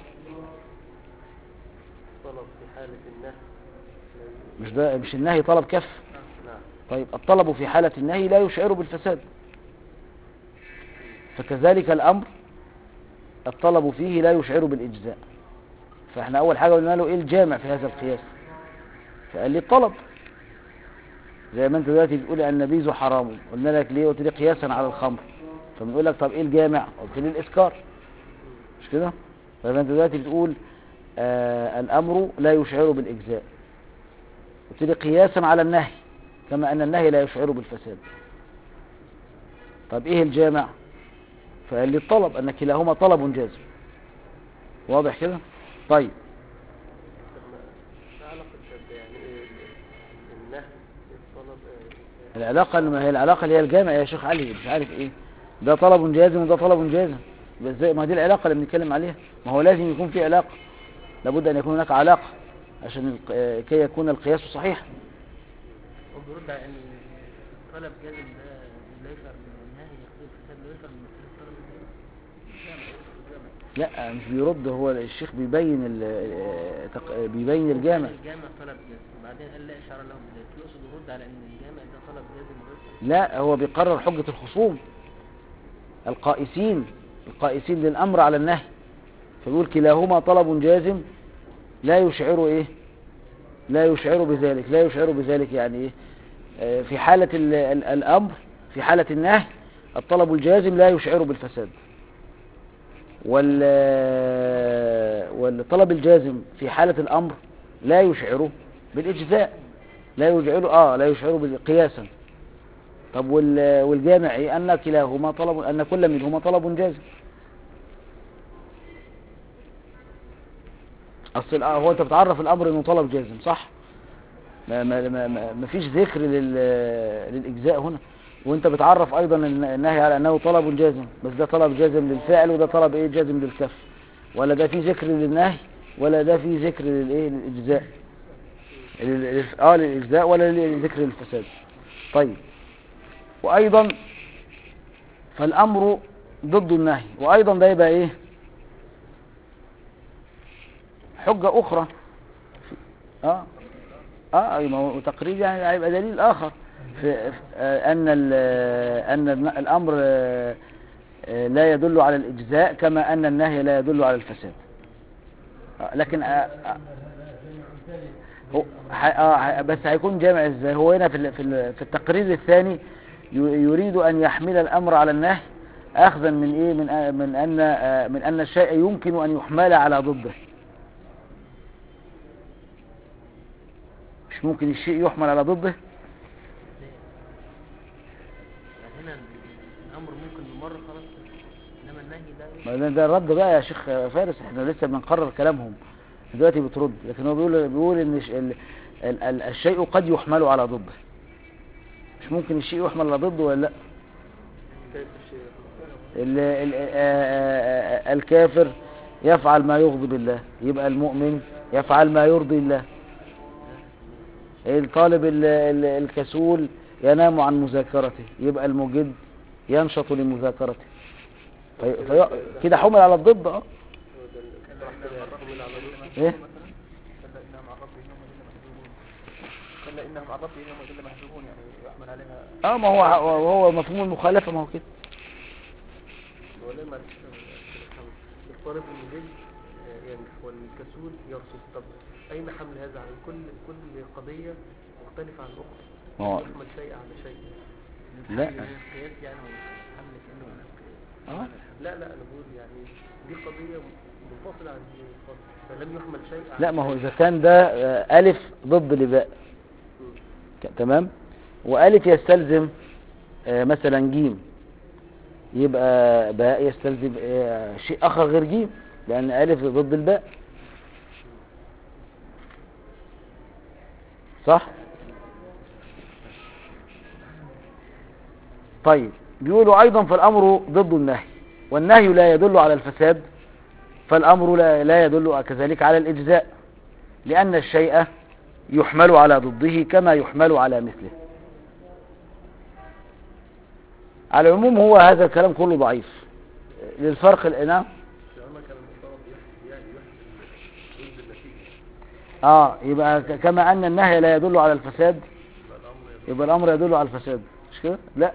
طلب في حالة النهي مش ده مش النهي طلب كف نعم طيب الطلب في حالة النهي لا يشعر بالفساد فكذلك الامر الطلب فيه لا يشعر بالاجزاء فاحنا اول حاجة قلنا له ايه الجامع في هذا القياس فقال لي الطلب زي ما انت دلوقتي بتقول النبيذ حرام قلنا لك ليه قلت لي قياسا على الخمر فبنقول لك طب ايه الجامع قلت لي الاسكار مش كده فانت دلوقتي بتقول آه الامر لا يشعر بالاجزاء قلت لي قياسا على النهي كما ان النهي لا يشعر بالفساد طب ايه الجامع فقال لي الطلب ان كلاهما طلب جازم واضح كده طيب طب ما ما علاقة ده يعني ايه ال- النهي الطلب آه، العلاقة ما هي العلاقة اللي هي الجامع يا شيخ علي مش عارف ايه ده طلب جازم وده طلب جازم يبقى ازاي ما دي العلاقة اللي بنتكلم عليها ما هو لازم يكون في علاقة لابد ان يكون هناك علاقة عشان الق- آه، كي يكون القياس صحيحا وبيرد على ان طلب جازم ده لا يشعر بالنهي يقتضي الفساد لا يشعر بمثل الطلب الجامع لا مش بيرد هو الشيخ بيبين ال- آه، تق- آه، بيبين الجامع الجامع طلب جازم وبعدين قال لا اشعار له بذلك يقصد يرد على ان الجامع ده طلب جازم وغير لا هو بيقرر حجة الخصوم القائسين القائسين للأمر على النهي فيقول كلاهما طلب جازم لا يشعر ايه لا يشعر بذلك لا يشعر بذلك يعني ايه آه، في حالة ال- ال- الأمر في حالة النهي الطلب الجازم لا يشعر بالفساد وال والطلب الجازم في حالة الأمر لا يشعر بالإجزاء لا يشعر اه لا يشعر بالقياسا طب وال- والجامع ايه ان كلاهما طلب ان كل منهما طلب جازم اصل آه، هو انت بتعرف الامر انه طلب جازم صح ما ما ما ما ما فيش ذكر لل للاجزاء هنا وانت بتعرف ايضا الن- النهي على انه طلب جازم بس ده طلب جازم للفعل وده طلب ايه جازم للكف ولا ده في ذكر للنهي ولا ده في ذكر للايه للاجزاء لل- لل- اه للاجزاء ولا لذكر الفساد طيب وايضا فالامر ضد النهي وايضا ده يبقى ايه حجة اخرى اه اه أي ما هو تقرير يعني هيبقى دليل اخر في في- آه، ان ال- آه، ان الن- الامر آه، آه، لا يدل على الاجزاء كما ان النهي لا يدل على الفساد آه، لكن آه، آه، هو ح- آه ح- بس هيكون جامع ازاي هو هنا في ال- في ال- في التقرير الثاني ي- يريد ان يحمل الامر على النهي اخذا من ايه من آه، من ان آه، من ان الشيء يمكن ان يحمل على ضده مش ممكن الشيء يحمل على ضده يعني هنا الامر ممكن بمره خلاص انما النهي ده ما ده, ده الرد بقى يا شيخ فارس احنا لسه بنقرر كلامهم دلوقتي بترد لكن هو بيقول بيقول ان الش- ال ال ال الشيء قد يحمل على ضده مش ممكن الشيء يحمل على ضده ولا لا كيف الشيء ال- ال- آه، آه، آه، الكافر يفعل ما يغضب الله يبقى المؤمن يفعل ما يرضي الله الطالب ال- ال- الكسول ينام عن مذاكرته يبقى المجد ينشط لمذاكرته في في كده حمل على الضد اه ايه كلا إنهم عن ربهم يومئذ محجوبون يعني يحمل عليها اه ما هو هو مفهوم المخالفة ما هو كده ولا ما الطالب المجد آه، ينجح والكسول يرصد طب أين حمل هذا على كل كل قضية مختلفة عن الأخرى ما هو يحمل شيء على شيء لا قياس يعني حمل كأنه اه لا لا أنا بقول يعني دي قضية منفصلة عن دي منفصلة فلم يحمل شيء على لا ما هو إذا كان ده آه، ألف ضد لباء ك- تمام وألف يستلزم آه، مثلا جيم يبقى باء يستلزم آه، شيء آخر غير جيم لأن ألف ضد الباء صح طيب بيقولوا أيضا فالأمر ضد النهي والنهي لا يدل على الفساد فالأمر لا, لا يدل كذلك على الإجزاء لأن الشيء يحمل على ضده كما يحمل على مثله على العموم هو هذا الكلام كله ضعيف للفرق الإنام اه يبقى ك- كما أن النهي لا يدل على الفساد يبقى الأمر يدل على الفساد مش كده لا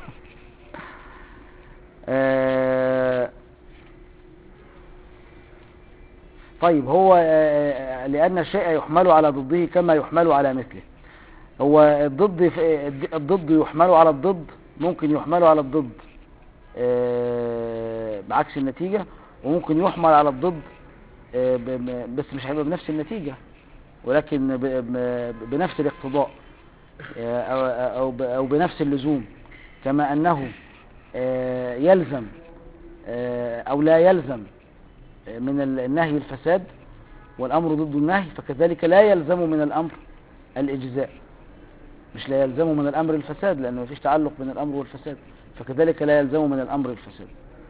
آه طيب هو آه، لأن الشيء يحمل على ضده كما يحمل على مثله هو الضد في- الضد يحمل على الضد ممكن يحمل على الضد آه، بعكس النتيجة وممكن يحمل على الضد آه، ب- ب- بس مش هيبقى بنفس النتيجة ولكن ب- ب- بنفس الاقتضاء آه، أو- أو ب- أو بنفس اللزوم كما أنه آه، يلزم آه، أو لا يلزم من النهي الفساد والأمر ضد النهي فكذلك لا يلزم من الأمر الإجزاء مش لا يلزم من الأمر الفساد لأنه مفيش تعلق بين الأمر والفساد فكذلك لا يلزم من الأمر الفساد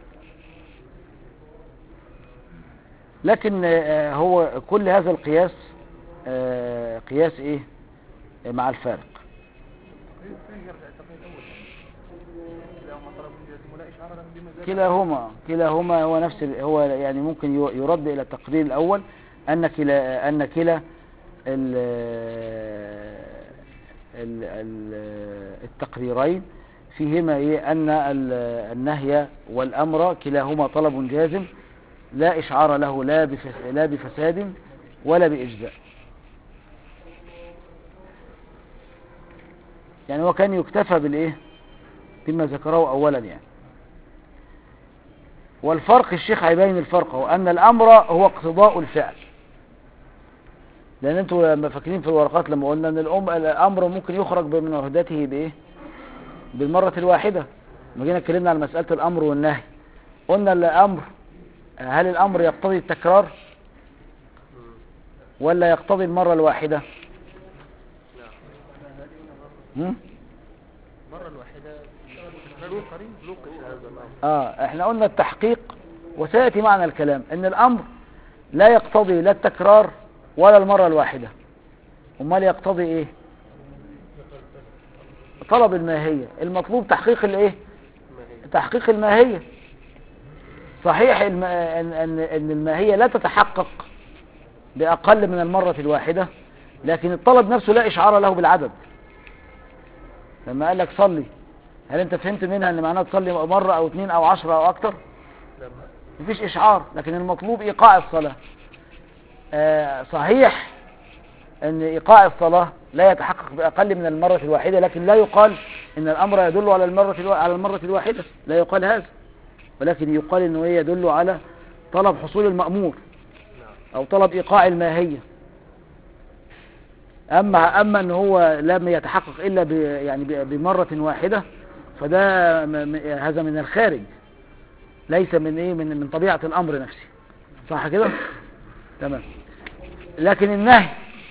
لكن آه، هو كل هذا القياس آه، قياس ايه آه، مع الفارق التقرير الثاني يرجع التقرير الأول كلاهما طلب جازم ولا إشعار له بمزاج كلاهما كلاهما هو نفس ال- هو يعني ممكن ي- يرد الى التقرير الاول ان كلا ان كلا ال ال ال التقريرين فيهما ايه ان ال- النهي والامر كلاهما طلب جازم لا اشعار له لا بفس- لا بفساد ولا باجزاء يعني هو كان يكتفى بالايه بما ذكره اولا يعني والفرق الشيخ هيبين الفرق هو ان الامر هو اقتضاء الفعل لان انتوا لما فاكرين في الورقات لما قلنا ان الأم الامر ممكن يخرج من وحدته بايه بالمرة الواحدة لما جينا اتكلمنا عن مسألة الامر والنهي قلنا الامر هل الامر يقتضي التكرار ولا يقتضي المرة الواحدة هم؟ المرة الواحدة تكرار قريب لوقت هذا الأمر اه احنا قلنا التحقيق وسيأتي معنى الكلام ان الامر لا يقتضي لا التكرار ولا المرة الواحدة امال يقتضي ايه طلب الماهية المطلوب تحقيق الايه ما هي تحقيق الماهية صحيح الم... ان ان ان الماهية لا تتحقق باقل من المرة الواحدة لكن الطلب نفسه لا اشعار له بالعدد لما قال لك صلي هل انت فهمت منها ان معناها تصلي مرة او اتنين او عشرة او اكتر لما مفيش اشعار لكن المطلوب ايقاع الصلاة آه صحيح ان ايقاع الصلاة لا يتحقق باقل من المرة الواحدة لكن لا يقال ان الامر يدل على المرة الوا... على المرة الواحدة لا يقال هذا ولكن يقال انه هي يدل على طلب حصول المأمور او طلب ايقاع الماهية اما اما ان هو لم يتحقق الا ب... يعني ب... بمرة واحدة فده م... م... هذا من الخارج ليس من ايه من من طبيعة الامر نفسه صح كده تمام لكن النهي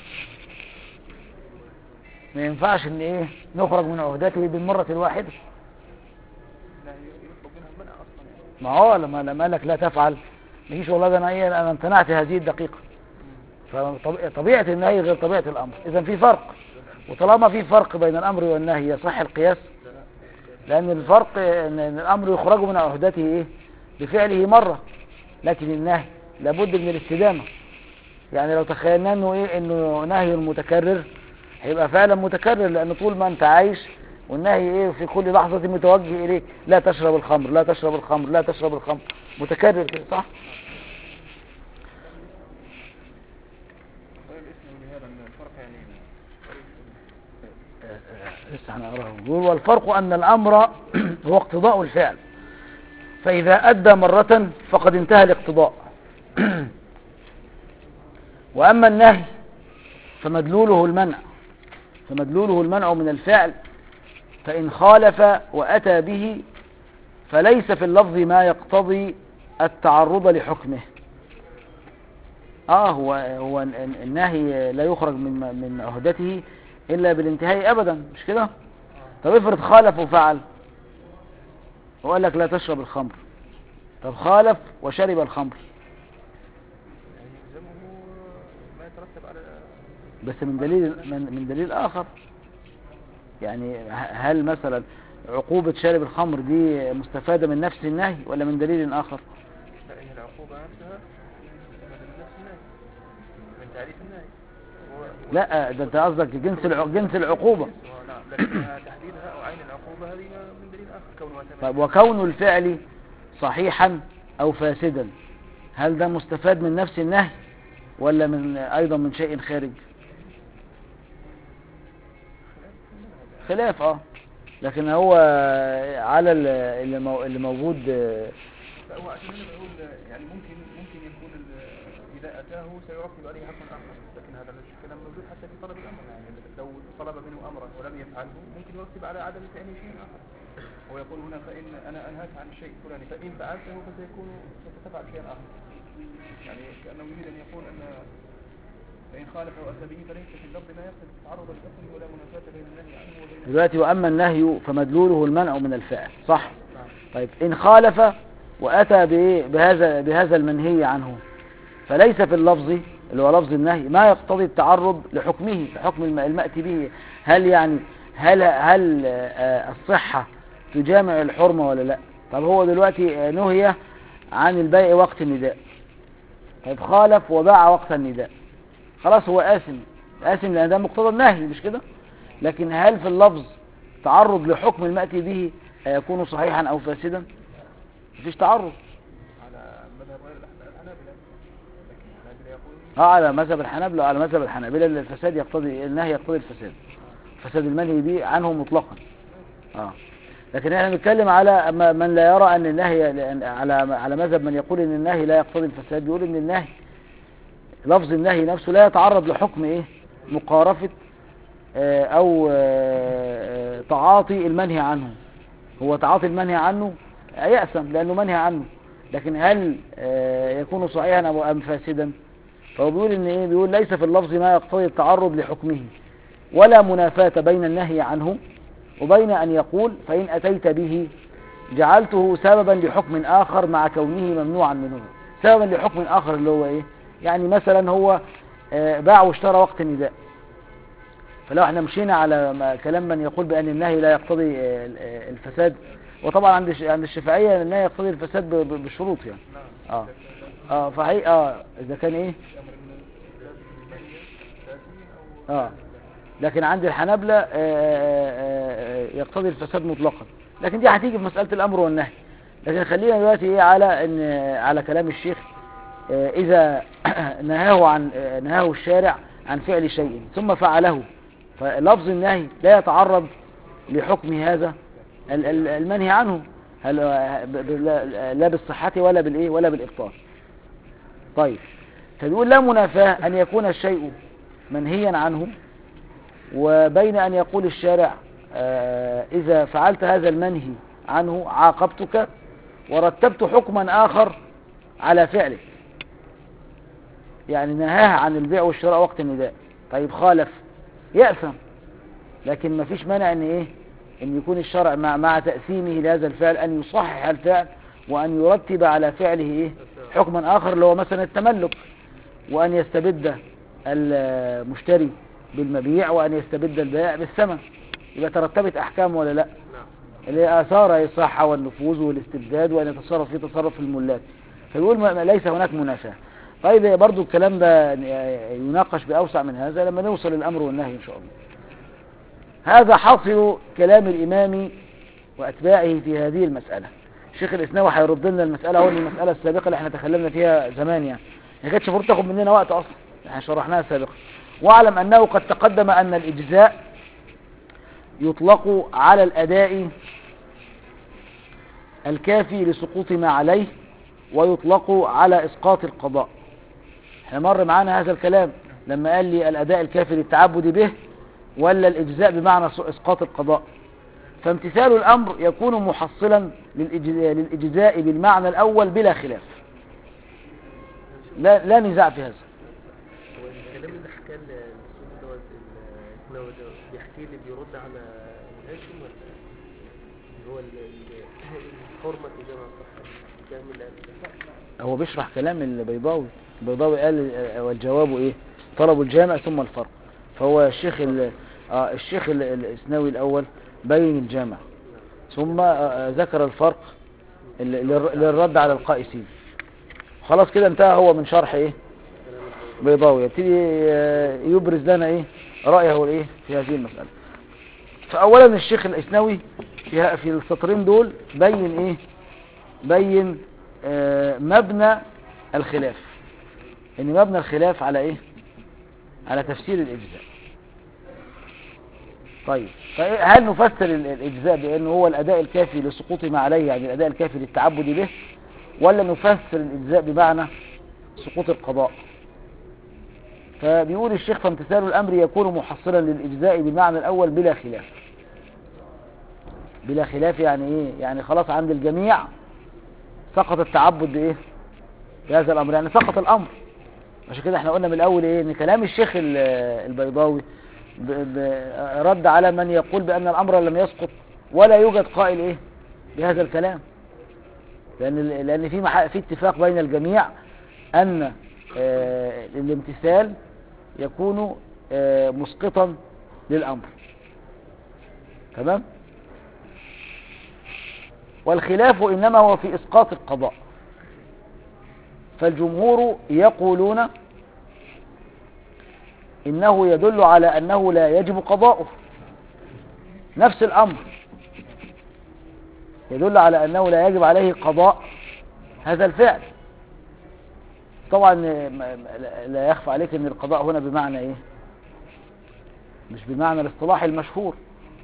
ما ينفعش ان ايه نخرج من عهدته بالمرة الواحدة لا يطلب منها المنع أصلا ما هو لما لما قال لك لا تفعل ما يجيش والله ده انا ايه انا امتنعت هذه الدقيقه فطبيعه النهي غير طبيعه الامر اذا في فرق وطالما في فرق بين الامر والنهي يصح القياس لان الفرق ان إن الامر يخرج من عهدته ايه بفعله مره لكن النهي لابد من الاستدامه يعني لو تخيلنا انه ايه انه نهي متكرر هيبقى فعلا متكرر لان طول ما انت عايش والنهي ايه في كل لحظة متوجه اليك لا تشرب الخمر لا تشرب الخمر لا تشرب الخمر متكرر كده صح طيب اسمه لهذا ان الفرق يعني لسه هنقراه يقول والفرق ان الامر هو اقتضاء الفعل فاذا ادى مرة فقد انتهى الاقتضاء واما النهي فمدلوله المنع فمدلوله المنع من الفعل فإن خالف وأتى به فليس في اللفظ ما يقتضي التعرض لحكمه آه هو, هو ال- النهي لا يخرج من من عهدته إلا بالانتهاء أبدا مش كده طب افرض خالف وفعل وقال لك لا تشرب الخمر طب خالف وشرب الخمر يعني يلزمه ما يترتب على بس من دليل من, من دليل آخر يعني ه- هل مثلا عقوبة شارب الخمر دي مستفادة من نفس النهي ولا من دليل آخر فإن العقوبة نفسها مستفادة من نفس النهي من تعريف النهي هو- لا ده انت قصدك جنس الع... جنس العقوبة هو نعم لكنها تحديدها أو عين العقوبة هذه من دليل آخر كونها طيب تمام وكون الفعل صحيحا أو فاسدا هل ده مستفاد من نفس النهي ولا من أيضا من شيء خارج خلاف اه لكن هو على ال- اللي مو- اللي موجود آه، لا هو عشان هنا بقول يعني ممكن ممكن يكون ال- إذا أتاه سيرتب عليه حكم آخر لكن هذا الكلام موجود حتى في طلب الأمر يعني لو طلب منه أمرا ولم يفعله ممكن يرتب على عدم فعله شيء آخر ويقول هنا فإن أنا أنهاك عن الشيء الفلاني فإن فعلته فسيكون ستفعل شيئا آخر يعني كأنه يريد أن يقول أن فإن خالف وأتى به فليس في اللفظ ما يقصد تعرض الحكم ولا منافاة بين النهي عنه وبين دلوقتي وأما النهي فمدلوله المنع من الفعل صح طيب إن خالف وأتى بإيه؟ بهذا بهذا المنهي عنه فليس في اللفظ اللي هو لفظ النهي ما يقتضي التعرض لحكمه لحكم الم- المأتي به هل يعني هل هل آه، الصحة تجامع الحرمة ولا لا طب هو دلوقتي آه، نهي عن البيع وقت النداء طيب خالف وباع وقت النداء خلاص هو آثم آثم لأن ده مقتضى النهي مش كده لكن هل في اللفظ تعرض لحكم المأتي به يكون صحيحا أو فاسدا مفيش تعرض على مذهب غير الأحناف- الحنابلة لكن الحنابلة يقول اه على مذهب الحنابلة على مذهب الحنابلة الفساد يقتضي النهي يقتضي الفساد فساد المنهي به عنه مطلقا اه لكن احنا بنتكلم على ما- من لا يرى ان النهي لأن- على على مذهب من يقول ان النهي لا يقتضي الفساد بيقول ان النهي لفظ النهي نفسه لا يتعرض لحكم ايه مقارفة آه، او آه، آه، تعاطي المنهي عنه هو تعاطي المنهي عنه يأسم لأنه منهي عنه لكن هل آه، يكون صحيحا أو أم فاسدا فهو بيقول ان ايه بيقول ليس في اللفظ ما يقتضي التعرض لحكمه ولا منافاة بين النهي عنه وبين ان يقول فإن أتيت به جعلته سببا لحكم آخر مع كونه ممنوعا منه سببا لحكم آخر اللي هو ايه يعني مثلا هو آه، باع واشترى وقت النداء فلو احنا مشينا على ما كلام من يقول بأن النهي لا يقتضي آه، آه، الفساد وطبعا عند الش- عند الشافعية النهي يقتضي الفساد ب- ب- بالشروط يعني اه اه فهي اه اذا كان ايه اه لكن عند الحنابلة آه، آه، آه، يقتضي الفساد مطلقا لكن دي هتيجي في مسألة الأمر والنهي لكن خلينا دلوقتي ايه على ان على كلام الشيخ آه، إذا نهاه عن آه، نهاه الشارع عن فعل شيء ثم فعله فلفظ النهي لا يتعرض لحكم هذا ال- ال- المنهي عنه هل ب- ب- لا- لا بالصحة ولا بالإيه ولا بالإبطال طيب فبيقول لا منافاة أن يكون الشيء منهيا عنه وبين أن يقول الشارع آه، إذا فعلت هذا المنهي عنه عاقبتك ورتبت حكما آخر على فعلك يعني نهاه عن البيع والشراء وقت النداء طيب خالف يأثم لكن ما فيش مانع ان ايه ان يكون الشرع مع, مع تأثيمه لهذا الفعل ان يصحح الفعل وأن يرتب على فعله إيه حكما آخر اللي هو مثلا التملك وأن يستبد المشتري بالمبيع وأن يستبد البائع بالثمن يبقى ترتبت أحكام ولا لا نعم اللي هي آثار الصحة والنفوذ والاستبداد وأن يتصرف في تصرف الملاك فيقول ما ما- ليس هناك منافاة طيب برضو الكلام ده يناقش بأوسع من هذا لما نوصل للأمر والنهي إن شاء الله هذا حاصل كلام الإمام وأتباعه في هذه المسألة الشيخ الإسناوي هيرد لنا المسألة هو المسألة السابقة اللي احنا تكلمنا فيها زمان يعني ما كانتش المفروض تاخد مننا وقت أصلا احنا شرحناها سابقا واعلم أنه قد تقدم أن الإجزاء يطلق على الأداء الكافي لسقوط ما عليه ويطلق على إسقاط القضاء احنا مر معانا هذا الكلام لما قال لي الأداء الكافي للتعبد به ولا الإجزاء بمعنى س- إسقاط القضاء فامتثال الأمر يكون محصلا للإجزاء, للإجزاء بالمعنى الأول بلا خلاف لا, لا نزاع في هذا هو الكلام اللي حكاه السود دوت الاسناوي ده بيحكي لي بيرد على الهاشم ولا اللي هو ال- ال- الحرمة تجاه الصحة الكلام اللي قال هو بيشرح كلام البيضاوي البيضاوي قال آه، والجواب ايه طلب الجامع ثم الفرق فهو الشيخ ال- آه الشيخ ال- الاسناوي الاول بين الجامع ثم آه، آه، ذكر الفرق ال- للر- للرد على القائسين خلاص كده انتهى هو من شرح ايه بيضاوي يبتدي آه، يبرز لنا ايه رأيه ايه في هذه المسألة فأولا الشيخ الإسنوي في ه- في السطرين دول بين ايه بين آه، مبنى الخلاف ان مبنى الخلاف على ايه على تفسير الإجزاء طيب فإيه- هل نفسر ال- الإجزاء بأنه هو الأداء الكافي لسقوط ما عليه يعني الأداء الكافي للتعبد به ولا نفسر الإجزاء بمعنى سقوط القضاء فبيقول الشيخ فامتثال الأمر يكون محصلا للإجزاء بالمعنى الأول بلا خلاف بلا خلاف يعني إيه يعني خلاص عند الجميع سقط التعبد بإيه بهذا الأمر يعني سقط الأمر عشان كده احنا قلنا من الأول إيه إن كلام الشيخ ال- البيضاوي ب- ب- رد على من يقول بأن الأمر لم يسقط ولا يوجد قائل إيه بهذا الكلام لأن لأن في مح- في اتفاق بين الجميع أن آه، الامتثال يكون آه، مسقطا للأمر تمام والخلاف إنما هو في إسقاط القضاء فالجمهور يقولون إنه يدل على أنه لا يجب قضاؤه نفس الأمر يدل على أنه لا يجب عليه قضاء هذا الفعل طبعا ما- ما- لا يخفى عليك أن القضاء هنا بمعنى إيه مش بمعنى الاصطلاح المشهور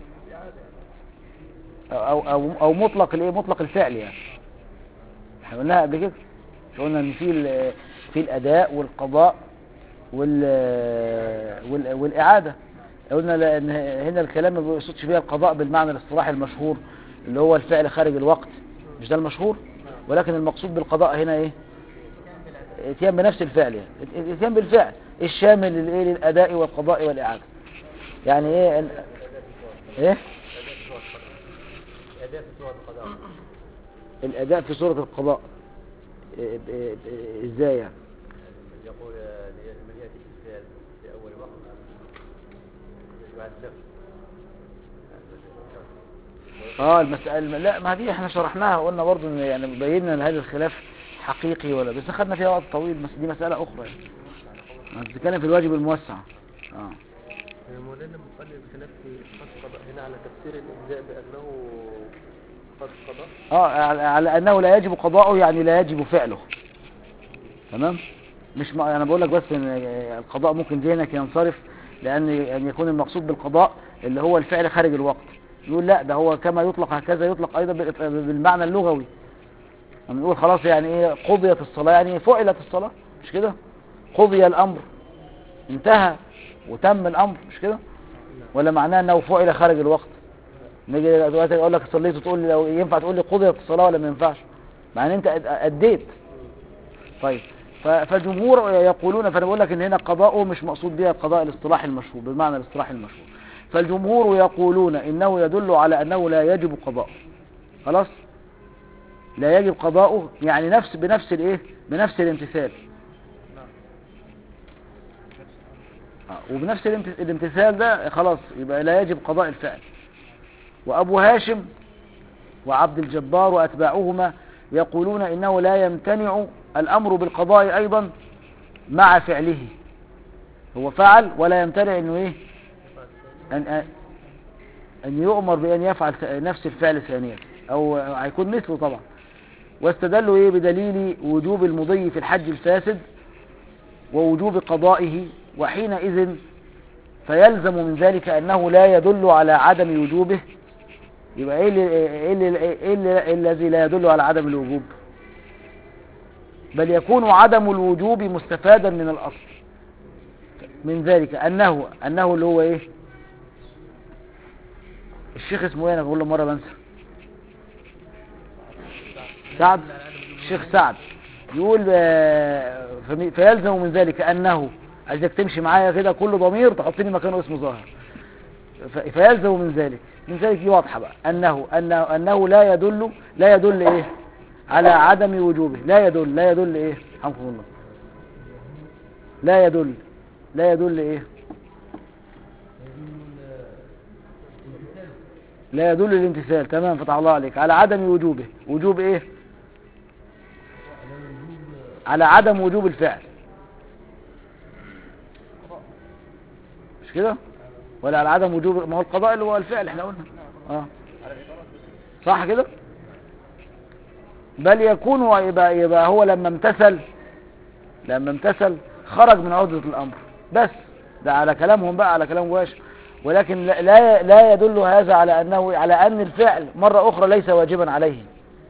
أو, أو, أو مطلق الإيه مطلق الفعل يعني احنا قلناها قبل كده مش قلنا ان في ال- في الاداء والقضاء وال وال- والاعاده قلنا لان هنا الكلام ما بيقصدش فيها القضاء بالمعنى الاصطلاحي المشهور اللي هو الفعل خارج الوقت مش ده المشهور ولكن المقصود بالقضاء هنا ايه اتيان بنفس الفعل يعني اتيان بالفعل الشامل للايه للاداء والقضاء والاعاده يعني ايه ال- ايه أداء في سورة القضاء الاداء في سوره القضاء إيه- إيه- إيه- ازاي يعني يقول من يأتي الفعل في أول وقت يعذب اه المسألة لا ما دي احنا شرحناها وقلنا برضو ان يعني بينا ان هذا الخلاف حقيقي ولا بس خدنا فيها وقت طويل بس دي مسألة أخرى يعني ما بتتكلم في الواجب الموسع اه مولانا لما قال الخلاف في إسقاط القضاء هنا على تفسير الإجزاء بأنه قد قضاء اه على على انه لا يجب قضاؤه يعني لا يجب فعله تمام مش ما انا بقول لك بس ان القضاء ممكن ذهنك ينصرف لان ان يكون المقصود بالقضاء اللي هو الفعل خارج الوقت يقول لا ده هو كما يطلق هكذا يطلق ايضا بال- بالمعنى اللغوي لما نقول خلاص يعني ايه قضيت الصلاة يعني فعلت الصلاة مش كده قضي الامر انتهى وتم الامر مش كده ولا معناه انه فعل خارج الوقت نيجي دلوقتي اقول لك صليت وتقول لي لو ينفع تقول لي قضيت الصلاه ولا ما ينفعش مع ان انت أد- اديت طيب ف- فالجمهور يقولون فانا بقول لك ان هنا قضاؤه مش مقصود بها القضاء الاصطلاحي المشهور بمعنى الاصطلاحي المشهور فالجمهور يقولون انه يدل على انه لا يجب قضاؤه خلاص لا يجب قضاؤه يعني نفس بنفس الايه بنفس الامتثال آه، وبنفس الامت- الامتثال ده خلاص يبقى لا يجب قضاء الفعل وأبو هاشم وعبد الجبار وأتباعهما يقولون إنه لا يمتنع الأمر بالقضاء أيضا مع فعله هو فعل ولا يمتنع أنه إيه أن, أن يؤمر بأن يفعل ث- نفس الفعل ثانيا أو هيكون مثله طبعا واستدلوا إيه بدليل وجوب المضي في الحج الفاسد ووجوب قضائه وحينئذ فيلزم من ذلك أنه لا يدل على عدم وجوبه يبقى إيه, اللي إيه, اللي إيه, اللي إيه الذي لا يدل على عدم الوجوب بل يكون عدم الوجوب مستفادا من الأصل من ذلك أنه أنه اللي هو إيه الشيخ اسمه ايه انا بقول له مره بنسى سعد الشيخ سعد يقول آه، فمي- فيلزم من ذلك انه عايزك تمشي معايا كده كل ضمير تحطني مكانه اسمه ظاهر ف- فيلزم من ذلك من ذلك دي واضحه بقى انه انه انه لا يدل لا يدل ايه على عدم وجوبه لا يدل لا يدل ايه رحمكم الله لا يدل لا يدل ايه لا يدل الامتثال تمام فتح الله عليك على عدم وجوبه وجوب ايه على عدم وجوب الفعل مش كده ولا على عدم وجوب ما هو القضاء اللي هو الفعل احنا قلنا اه صح كده بل يكون هو- يبقى, يبقى هو لما امتثل لما امتثل خرج من عهدة الامر بس ده على كلامهم بقى على كلام واش ولكن لا- لا لا يدل هذا على انه على ان الفعل مرة اخرى ليس واجبا عليه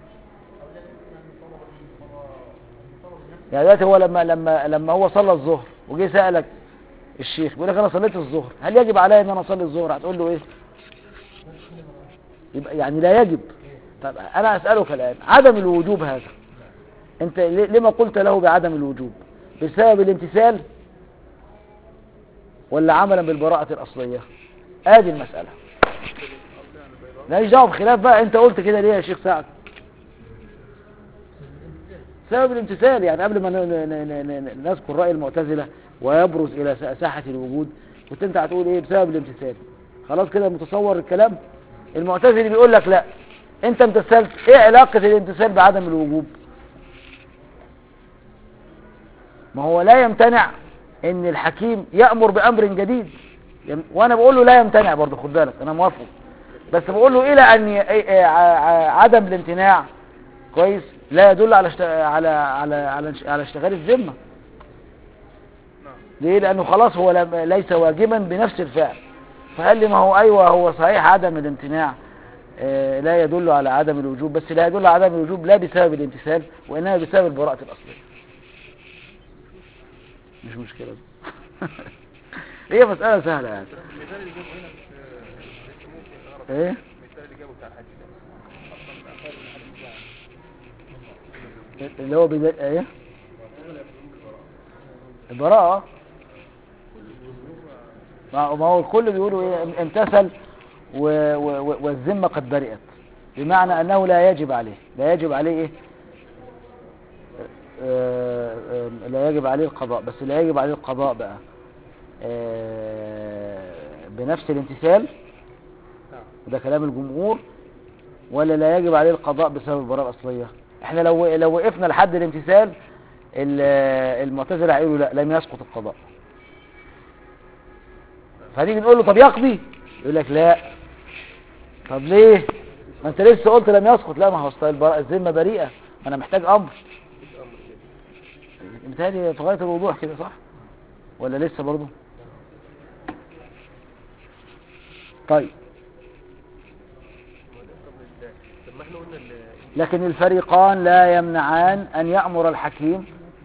يعني دلوقتي هو لما لما لما هو صلى الظهر وجه سألك الشيخ بيقول لك انا صليت الظهر هل يجب علي ان انا اصلي الظهر هتقول له ايه يبقى يعني لا يجب طب انا اسالك الان عدم الوجوب هذا انت ليه- لما قلت له بعدم الوجوب بسبب الامتثال ولا عملا بالبراءة الأصلية ادي المسألة ماليش دعوه بخلاف بقى انت قلت كده ليه يا شيخ سعد سبب الامتثال يعني قبل ما ن- ن- ن- ن- ن- نذكر رأي المعتزلة ويبرز إلى سا- ساحة الوجود كنت انت هتقول ايه بسبب الامتثال خلاص كده متصور الكلام المعتزلي بيقول لك لا انت امتثلت ايه علاقة الامتثال بعدم الوجوب ما هو لا يمتنع ان الحكيم يأمر بأمر جديد يم- وانا بقول له لا يمتنع برضه خد بالك انا موافق بس بقول له الى ان ي- إيه- إيه ع- ع- عدم الامتناع كويس لا يدل على اشت... على على على انش- على اشتغال الذمه ليه لانه خلاص هو لم... ليس واجبا بنفس الفعل فقال لي ما هو ايوه هو صحيح عدم الامتناع آه، لا يدل على عدم الوجوب بس لا يدل على عدم الوجوب لا بسبب الامتثال وانما بسبب البراءة الاصلية مش مشكلة دي. هي مسألة سهلة يعني المثال اللي جابه هنا مش مش ممكن اعرف ايه المثال اللي جابه بتاع الحج ده اصلا اخر الحديث يعني اللي هو بدا... ايه البراءة ما ما هو الكل بيقولوا ايه امتثل و... و... و- والذمة قد برئت بمعنى انه لا يجب عليه لا يجب عليه ايه آه، آه، لا يجب عليه القضاء بس لا يجب عليه القضاء بقى آه، بنفس الامتثال وده كلام الجمهور ولا لا يجب عليه القضاء بسبب البراءة الأصلية احنا لو لو وقفنا لحد الامتثال ال- المعتزلة هيقولوا لا لم يسقط القضاء فهنيجي نقول له طب يقضي يقول لك لا طب ليه ما انت لسه قلت لم يسقط لا ما هو أصل البراءة الذمة بريئة ما انا محتاج امر متهيألي في غاية الوضوح كده صح ولا لسه برضه طيب طب ما احنا قلنا ال- لكن الفريقان لا يمنعان أن يأمر الحكيم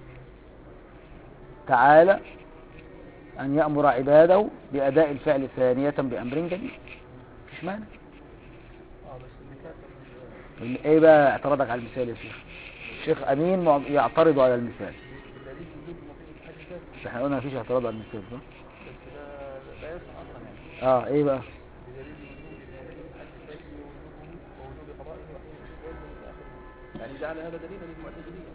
تعالى أن يأمر عباده بأداء الفعل ثانية بأمر جديد مفيش مانع اه بس اللي كان ايه بقى اعتراضك على المثال يا شيخ الشيخ أمين مع- يعترض على المثال الذي وجود نتيجة الحج ده مش احنا قلنا مفيش اعتراض على المثال صح؟ بس ده لا يصح اصلا يعني اه ايه بقى بدليل وجود نتيجة الحج الفاسد ووجوده ووجود قضائه وحين الاسباب الى اخره يعني جعل هذا دليلا للمعتزلية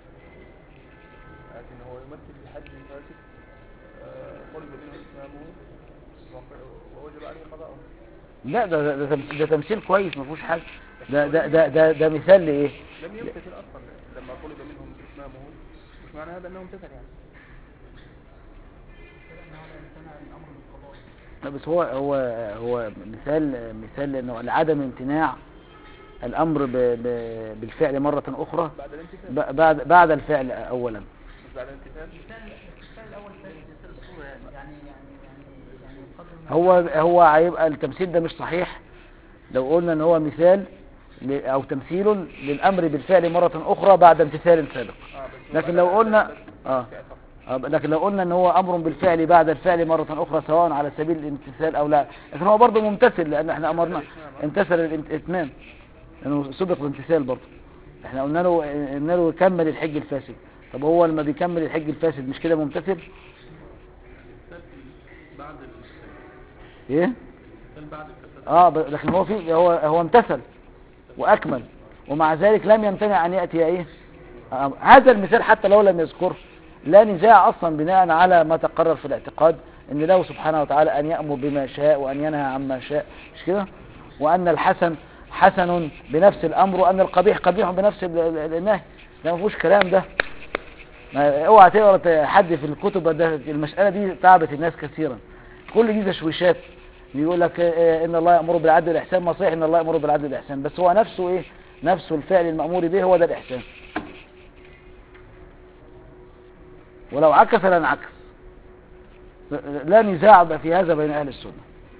لكن هو يمثل في حد فاسد آه، طلب منه إتمامه وق- ووجب عليه قضاؤه لا ده ده, ده, ده تمثيل كويس ما فيهوش حاجه ده ده ده ده, ده مثال لايه لم يمتثل أصلا لما طلب منهم إتمامه مش معنى هذا أنه امتثل يعني لا بس هو هو هو مثال مثال لانه لعدم امتناع الامر ب ب بالفعل مره اخرى بعد الامتثال ب- بعد بعد الفعل اولا مش بعد الامتثال هو هو هيبقى التمثيل ده مش صحيح لو قلنا ان هو مثال ل- او تمثيل للامر بالفعل مره اخرى بعد امتثال سابق آه بس هو لكن بعد لو قلنا الامتثال اه فعل فقط. آه، لكن لو قلنا ان هو امر بالفعل بعد الفعل مرة اخرى سواء على سبيل الامتثال او لا لكن هو برضه ممتثل لان احنا امرنا امتثل الاتمام لانه سبق الامتثال برضه احنا قلنا له قلنا له يكمل الحج الفاسد طب هو لما بيكمل الحج الفاسد مش كده ممتثل بعد الفساد ايه الفساد بعد الفساد اه ب- لكن هو في هو هو امتثل واكمل ومع ذلك لم يمتنع ان ياتي ايه آه هذا المثال حتى لو لم يذكره لا نزاع اصلا بناء على ما تقرر في الاعتقاد ان له سبحانه وتعالى ان يامر بما شاء وان ينهى عما شاء مش كده وان الحسن حسن بنفس الامر وان القبيح قبيح بنفس ال- ال- النهي ده ما فيهوش كلام ده ما اوعى تقرا حد في الكتب ده المساله دي تعبت الناس كثيرا كل دي تشويشات بيقول لك آه، ان الله يامر بالعدل والاحسان ما صحيح ان الله يامر بالعدل والاحسان بس هو نفسه ايه نفسه الفعل المامور به هو ده الاحسان ولو عكس لانعكس لا نزاع في هذا بين اهل السنه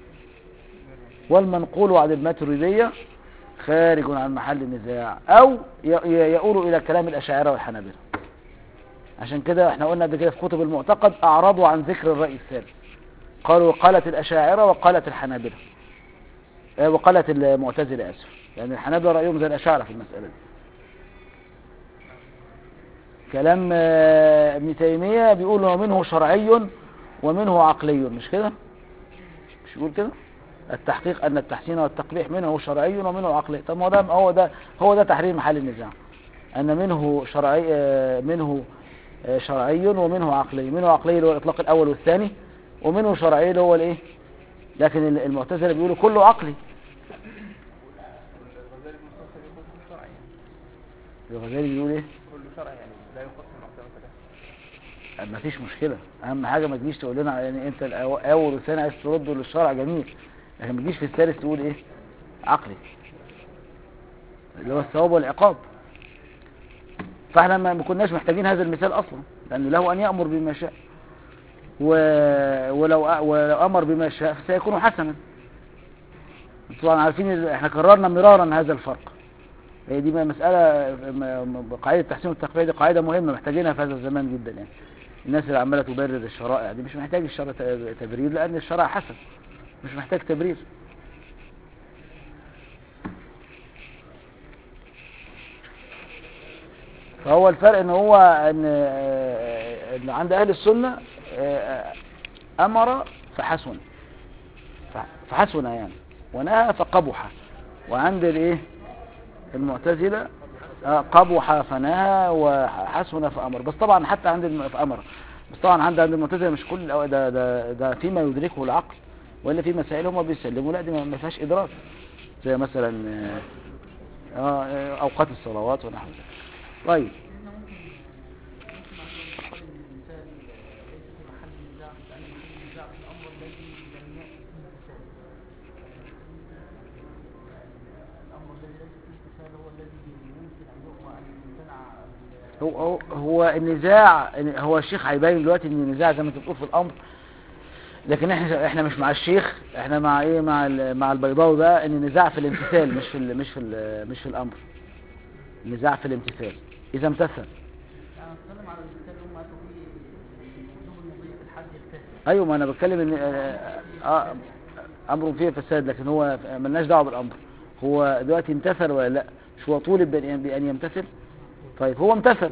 والمنقول عن الماتريديه خارج عن محل النزاع او ي- ي- يؤول الى كلام الاشاعره والحنابلة عشان كده احنا قلنا قبل كده في كتب المعتقد اعرضوا عن ذكر الراي الثالث قالوا قالت الاشاعره وقالت الحنابلة آه، وقالت المعتزله اسف لان الحنابلة رايهم زي الاشاعره في المساله دي كلام آه، ابن تيميه بيقول ومنه شرعي ومنه عقلي مش كده مش بيقول كده التحقيق ان التحسين والتقبيح منه شرعي ومنه عقلي طب ما هو ده هو ده هو ده تحرير محل النزاع ان منه شرعي آه، منه آه، شرعي ومنه عقلي منه عقلي اللي هو الاطلاق الاول والثاني ومنه شرعي اللي هو الايه لكن ال- المعتزله بيقولوا كله عقلي الغزالي المستخرج يقول كل شرع يعني الغزالي بيقول ايه كل شرع يعني لا يقسم أقسام ثلاثة ما فيش مشكله اهم حاجه ما تجيش تقول لنا يعني انت الأو- اول والثاني عايز ترده للشرع جميل لكن ما تجيش في الثالث تقول ايه عقلي اللي هو الثواب والعقاب فاحنا ما ما كناش محتاجين هذا المثال اصلا لانه له ان يامر بما شاء و... ولو ولو امر بما شاء فسيكون حسنا طبعا عارفين ال- احنا كررنا مرارا هذا الفرق هي دي مسألة م- م- قاعدة التحسين والتقبيح دي قاعدة مهمة محتاجينها في هذا الزمان جدا يعني الناس اللي عمالة تبرر الشرائع دي مش محتاج الشرع ت- تبرير لأن الشرع حسن مش محتاج تبرير فهو الفرق ان هو ان آه، ان عند اهل السنة آه، امر فحسن ف- فحسن يعني ونهى فقبح وعند الايه المعتزلة آه، قبح فنهى وحسن فأمر بس طبعا حتى عند الم... فأمر بس طبعا عند عند المعتزلة مش كل الأو- ده, ده, ده فيما يدركه العقل ولا في مسائل هم بيسلموا لا دي ما ما فيهاش إدراك زي مثلا آه، آه، آه، أوقات الصلوات ونحو ذلك طيب هو هو, هو النزاع هو الشيخ هيبين دلوقتي ان النزاع زي ما انت بتقول في الامر لكن احنا احنا مش مع الشيخ احنا مع ايه مع ال- مع البيضاوي بقى ان النزاع في الامتثال مش في ال- مش في ال- مش في الامر النزاع في الامتثال اذا امتثل ايوه ما انا بتكلم ان آه، آه، امر فيه فساد لكن هو ملناش دعوه بالامر هو دلوقتي امتثل ولا لا مش هو طولب بان بأن يمتثل طيب هو امتثل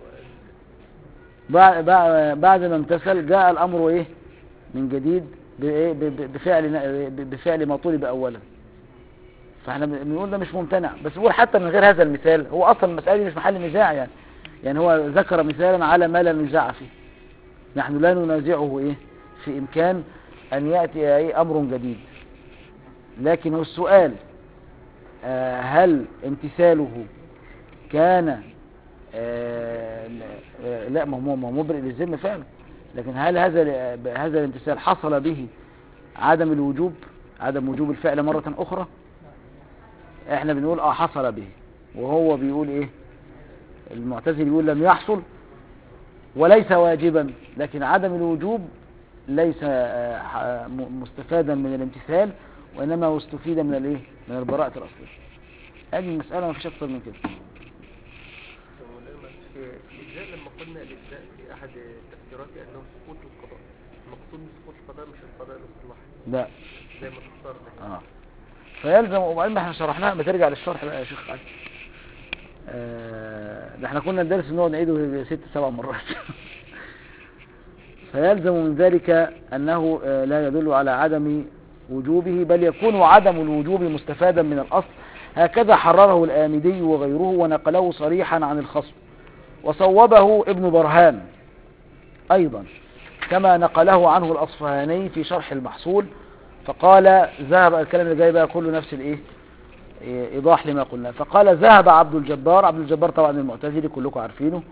بعد بعد- بعد ما امتثل جاء الامر ايه من جديد بإيه؟ ب- ب- بفعل ب- بفعل ما طلب اولا فاحنا بن- بنقول ده مش ممتنع بس بقول حتى من غير هذا المثال هو اصلا المسألة دي مش محل نزاع يعني يعني هو ذكر مثالا على ما لا نزاع فيه نحن لا ننازعه ايه في امكان ان يأتي ايه امر جديد لكن هو السؤال آه، هل امتثاله كان آه، لا- آه، لا ما هو ما هو مبرئ للذمة فعلا لكن هل هذا ال- هذا الامتثال حصل به عدم الوجوب عدم وجوب الفعل مرة أخرى احنا بنقول اه حصل به وهو بيقول ايه المعتزل يقول لم يحصل وليس واجبا لكن عدم الوجوب ليس آه، ح- م- مستفادا من الامتثال وإنما استفيد من الايه من البراءة الأصلية هذه المسألة ما فيش أكثر من كده مولانا في في الإجزاء لما قلنا الإجزاء في أحد تفسيراته أنه سقوط القضاء المقصود بسقوط القضاء مش القضاء الاصطلاحي لا زي ما فسرنا اه فيلزم وبعدين ما احنا شرحناها ما ترجع للشرح بقى يا شيخ علي آه، ده احنا كنا ندرس ان هو نعيده ست سبع مرات فيلزم من ذلك انه آه، لا يدل على عدم وجوبه بل يكون عدم الوجوب مستفادا من الاصل هكذا حرره الآمدي وغيره ونقله صريحا عن الخصم وصوبه ابن برهان ايضا كما نقله عنه الاصفهاني في شرح المحصول فقال ذهب الكلام اللي جاي بقى كله نفس الايه إيه، ايضاح لما قلنا فقال ذهب عبد الجبار عبد الجبار طبعا المعتزلي كلكم عارفينه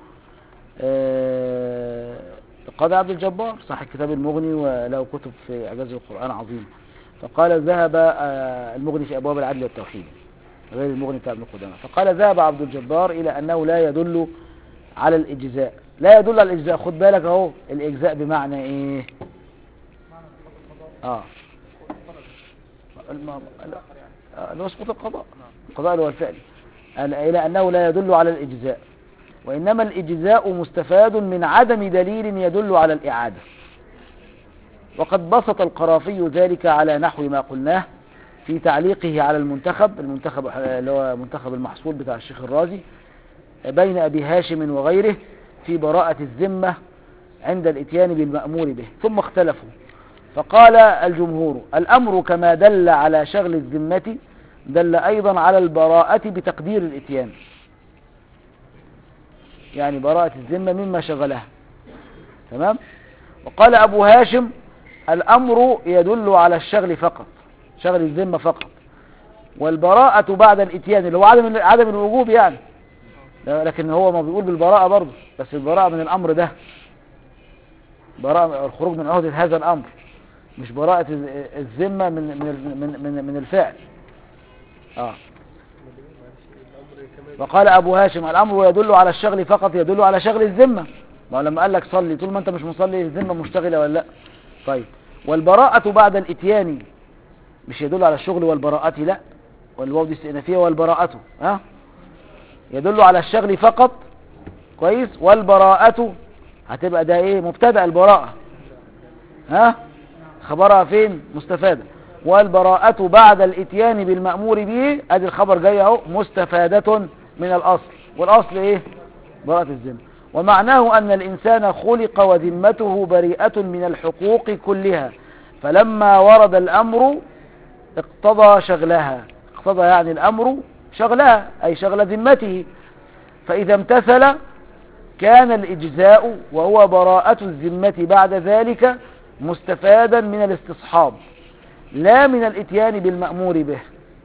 آه، القاضي عبد الجبار صاحب كتاب المغني وله كتب في اعجاز القران عظيم فقال ذهب آه، المغني في ابواب العدل والتوحيد غير المغني بتاع ابن قدامه فقال ذهب عبد الجبار الى انه لا يدل على الاجزاء لا يدل على الاجزاء خد بالك اهو الاجزاء بمعنى ايه اه الم- آه، اللي هو سقوط القضاء القضاء اللي هو الفعل قال إلى أنه لا يدل على الإجزاء وإنما الإجزاء مستفاد من عدم دليل يدل على الإعادة وقد بسط القرافي ذلك على نحو ما قلناه في تعليقه على المنتخب المنتخب آه، اللي هو منتخب المحصول بتاع الشيخ الرازي بين أبي هاشم وغيره في براءة الذمة عند الاتيان بالمأمور به ثم اختلفوا فقال الجمهور الأمر كما دل على شغل الذمة دل أيضا على البراءة بتقدير الاتيان يعني براءة الذمة مما شغلها تمام وقال أبو هاشم الأمر يدل على الشغل فقط شغل الذمة فقط والبراءة بعد الاتيان اللي هو عدم عدم الوجوب يعني لكن هو ما بيقول بالبراءة برضه بس البراءة من الأمر ده براءة الخروج من عهدة هذا الأمر مش براءة الز- الذمة من من من من, من الفعل اه الأمر كما وقال أبو هاشم الأمر يدل على الشغل فقط يدل على شغل الذمة ما هو لما قال لك صلي طول ما أنت مش مصلي الذمة مشتغلة ولا لا طيب والبراءة بعد الإتيان مش يدل على الشغل والبراءة لا والواو دي استئنافية والبراءة ها يدل على الشغل فقط كويس والبراءة هتبقى ده ايه مبتدأ البراءة ها خبرها فين مستفادة والبراءة بعد الاتيان بالمأمور به ادي الخبر جاي اهو مستفادة من الاصل والاصل ايه براءة الذمة ومعناه ان الانسان خلق وذمته بريئة من الحقوق كلها فلما ورد الامر اقتضى شغلها اقتضى يعني الامر شغلها اي شغل ذمته فاذا امتثل كان الإجزاء وهو براءة الذمة بعد ذلك مستفادا من الاستصحاب لا من الاتيان بالمأمور به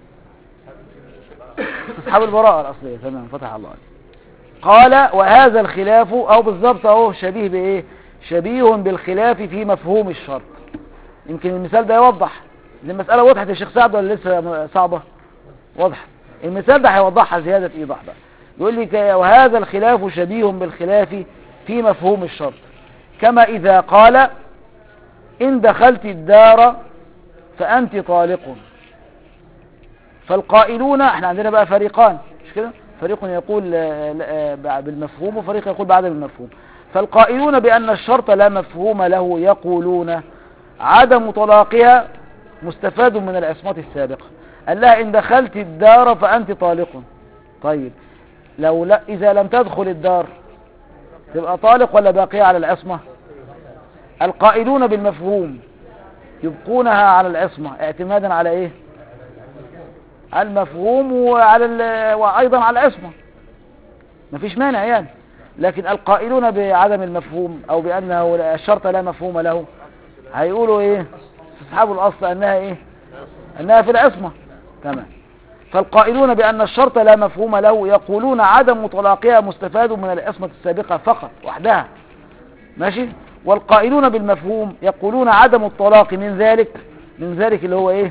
استصحاب البراءة الأصلية تمام فتح الله عليك قال وهذا الخلاف أو بالضبط أهو شبيه بإيه شبيه بالخلاف في مفهوم الشرط يمكن المثال ده يوضح دي المسألة وضحت يا شيخ سعد ولا لسه م- صعبة واضحة المثال ده هيوضحها زيادة إيضاح بقى يقول لك وهذا الخلاف شبيه بالخلاف في مفهوم الشرط كما إذا قال إن دخلت الدار فأنت طالق فالقائلون احنا عندنا بقى فريقان مش كده فريق يقول آه، لا، آه، بالمفهوم وفريق يقول بعدم المفهوم فالقائلون بأن الشرط لا مفهوم له يقولون عدم طلاقها مستفاد من العصمة السابقة قال لها إن دخلت الدار فأنت طالق طيب لو لا إذا لم تدخل الدار تبقى طالق ولا باقية على العصمة القائلون بالمفهوم يبقونها على العصمة اعتمادا على ايه على المفهوم وعلى ال- وايضا على العصمه مفيش مانع يعني لكن القائلون بعدم المفهوم او بانه الشرط لا مفهوم له هيقولوا ايه استصحاب الاصل انها ايه انها في العصمه تمام فالقائلون بان الشرط لا مفهوم له يقولون عدم طلاقها مستفاد من العصمه السابقه فقط وحدها ماشي والقائلون بالمفهوم يقولون عدم الطلاق من ذلك من ذلك اللي هو ايه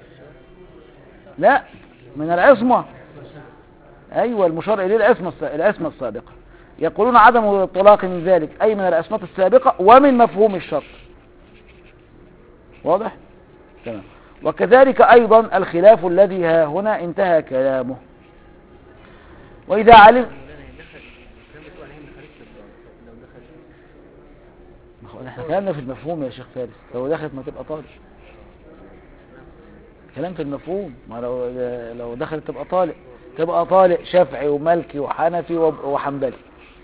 لا من العصمة ايوه المشار اليه العصمة الس- العصمة السابقة يقولون عدم الطلاق من ذلك اي من العصمة السابقة ومن مفهوم الشرط واضح تمام وكذلك ايضا الخلاف الذي ها هنا انتهى كلامه واذا علم ما هو احنا كلامنا في المفهوم يا شيخ فارس لو دخلت ما تبقى طالق كلام في المفهوم ما لو لو دخلت تبقى طالق تبقى طالق شافعي ومالكي وحنفي وب- وحنبلي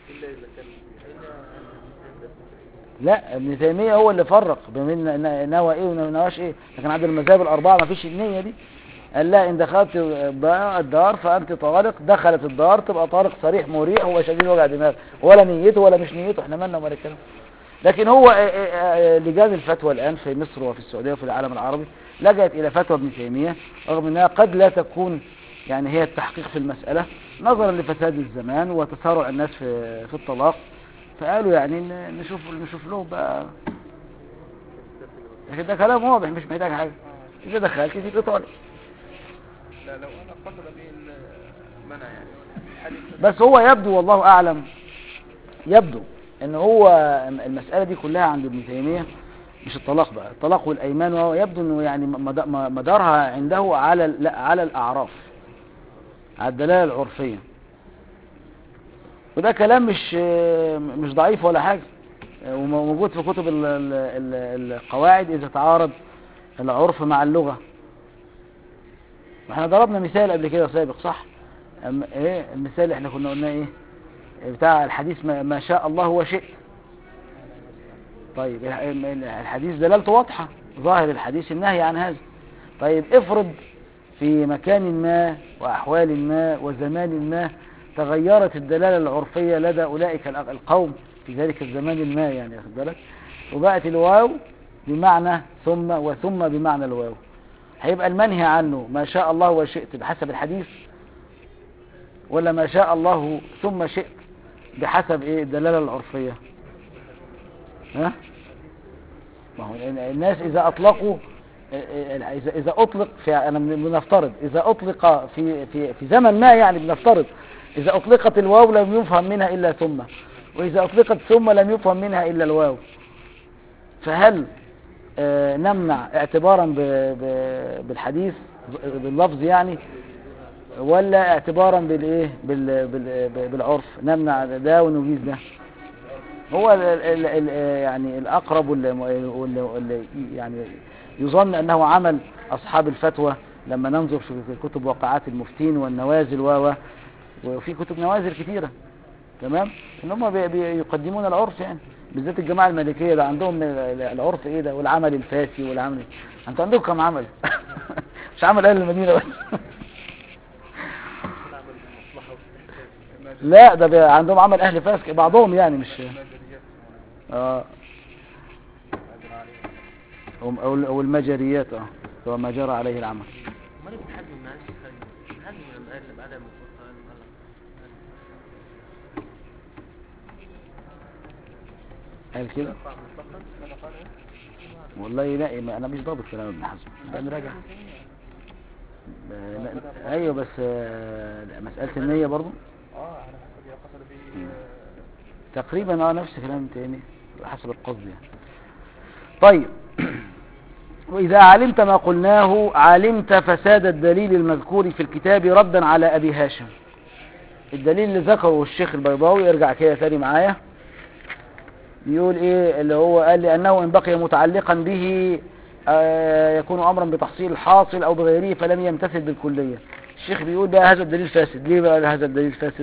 لا ابن تيمية هو اللي فرق بين ن- نوى ايه ونواش ايه لكن عند المذاهب الاربعة ما فيش النية دي قال لا ان دخلت الدار- الدار فانت طالق دخلت الدار تبقى طالق صريح مريح هو شديد وجع دماغ ولا نيته ولا مش نيته احنا مالنا ومال الكلام لكن هو آه، آه، آه، لجان الفتوى الآن في مصر وفي السعودية وفي العالم العربي لجأت إلى فتوى ابن تيمية رغم أنها قد لا تكون يعني هي التحقيق في المسألة نظرا لفساد الزمان وتسارع الناس في في الطلاق فقالوا يعني ن- نشوف نشوف لهم بقى لكن ده كلام واضح مش محتاج حاجة إذا دخلت تيجي طالق لا لو انا قصد به المنع يعني الحديث بس هو يبدو والله أعلم يبدو ان هو المسألة دي كلها عند ابن تيمية مش الطلاق بقى الطلاق والأيمان وهو يبدو انه يعني مد- م- مدارها عنده على ال- لا على الأعراف على الدلالة العرفية وده كلام مش مش ضعيف ولا حاجة وموجود في كتب ال- ال- ال- القواعد إذا تعارض العرف مع اللغة احنا ضربنا مثال قبل كده سابق صح أم ايه المثال اللي احنا كنا قلناه ايه بتاع الحديث ما, ما شاء الله وشئت طيب الح- ال- الحديث دلالته واضحة ظاهر الحديث النهي عن هذا طيب افرض في مكان ما وأحوال ما وزمان ما تغيرت الدلالة العرفية لدى أولئك الأ- القوم في ذلك الزمان ما يعني واخد بالك وبقت الواو بمعنى ثم وثم بمعنى الواو هيبقى المنهي عنه ما شاء الله وشئت بحسب الحديث ولا ما شاء الله ثم شئت بحسب ايه الدلالة العرفية ها ما هو ال- الناس اذا اطلقوا اذا اذا اطلق في انا من- بنفترض اذا اطلق في في في زمن ما يعني بنفترض اذا اطلقت الواو لم يفهم منها الا ثم واذا اطلقت ثم لم يفهم منها الا الواو فهل آه، نمنع اعتبارا ب- ب- بالحديث باللفظ يعني ولا اعتبارا بالايه بال بال بالعرف نمنع ده ونجيز ده هو ال ال ال يعني الاقرب واللي واللي- واللي يعني يظن انه عمل اصحاب الفتوى لما ننظر في في كتب واقعات المفتين والنوازل و و- وفي كتب نوازل كثيره تمام ان هم بي- بيقدمون العرف يعني بالذات الجماعه المالكيه ده عندهم ال- العرف ايه ده والعمل الفاسي والعمل انتوا عندكم كم عمل مش عمل اهل المدينه بس لا ده بي- عندهم عمل اهل فاسك بعضهم يعني مش اه هم- او أو المجريات اه هو ما جرى عليه العمل امال ابن حزم ما قالش حاجه ابن حزم لما قال بعدم الفرقان قال قال كده والله لا ما انا مش ضابط كلام ابن حزم ده نراجع آه، لا، ايوه بس آه، لا، مساله النيه برضو اه على حسب هي قصد به تقريبا اه نفس كلام تاني حسب القصد يعني طيب وإذا علمت ما قلناه علمت فساد الدليل المذكور في الكتاب ردا على أبي هاشم الدليل اللي ذكره الشيخ البيضاوي ارجع كده تاني معايا بيقول ايه اللي هو قال لأنه إن بقي متعلقا به آه، يكون أمرا بتحصيل الحاصل أو بغيره فلم يمتثل بالكلية الشيخ بيقول بقى هذا الدليل فاسد ليه بقى هذا الدليل فاسد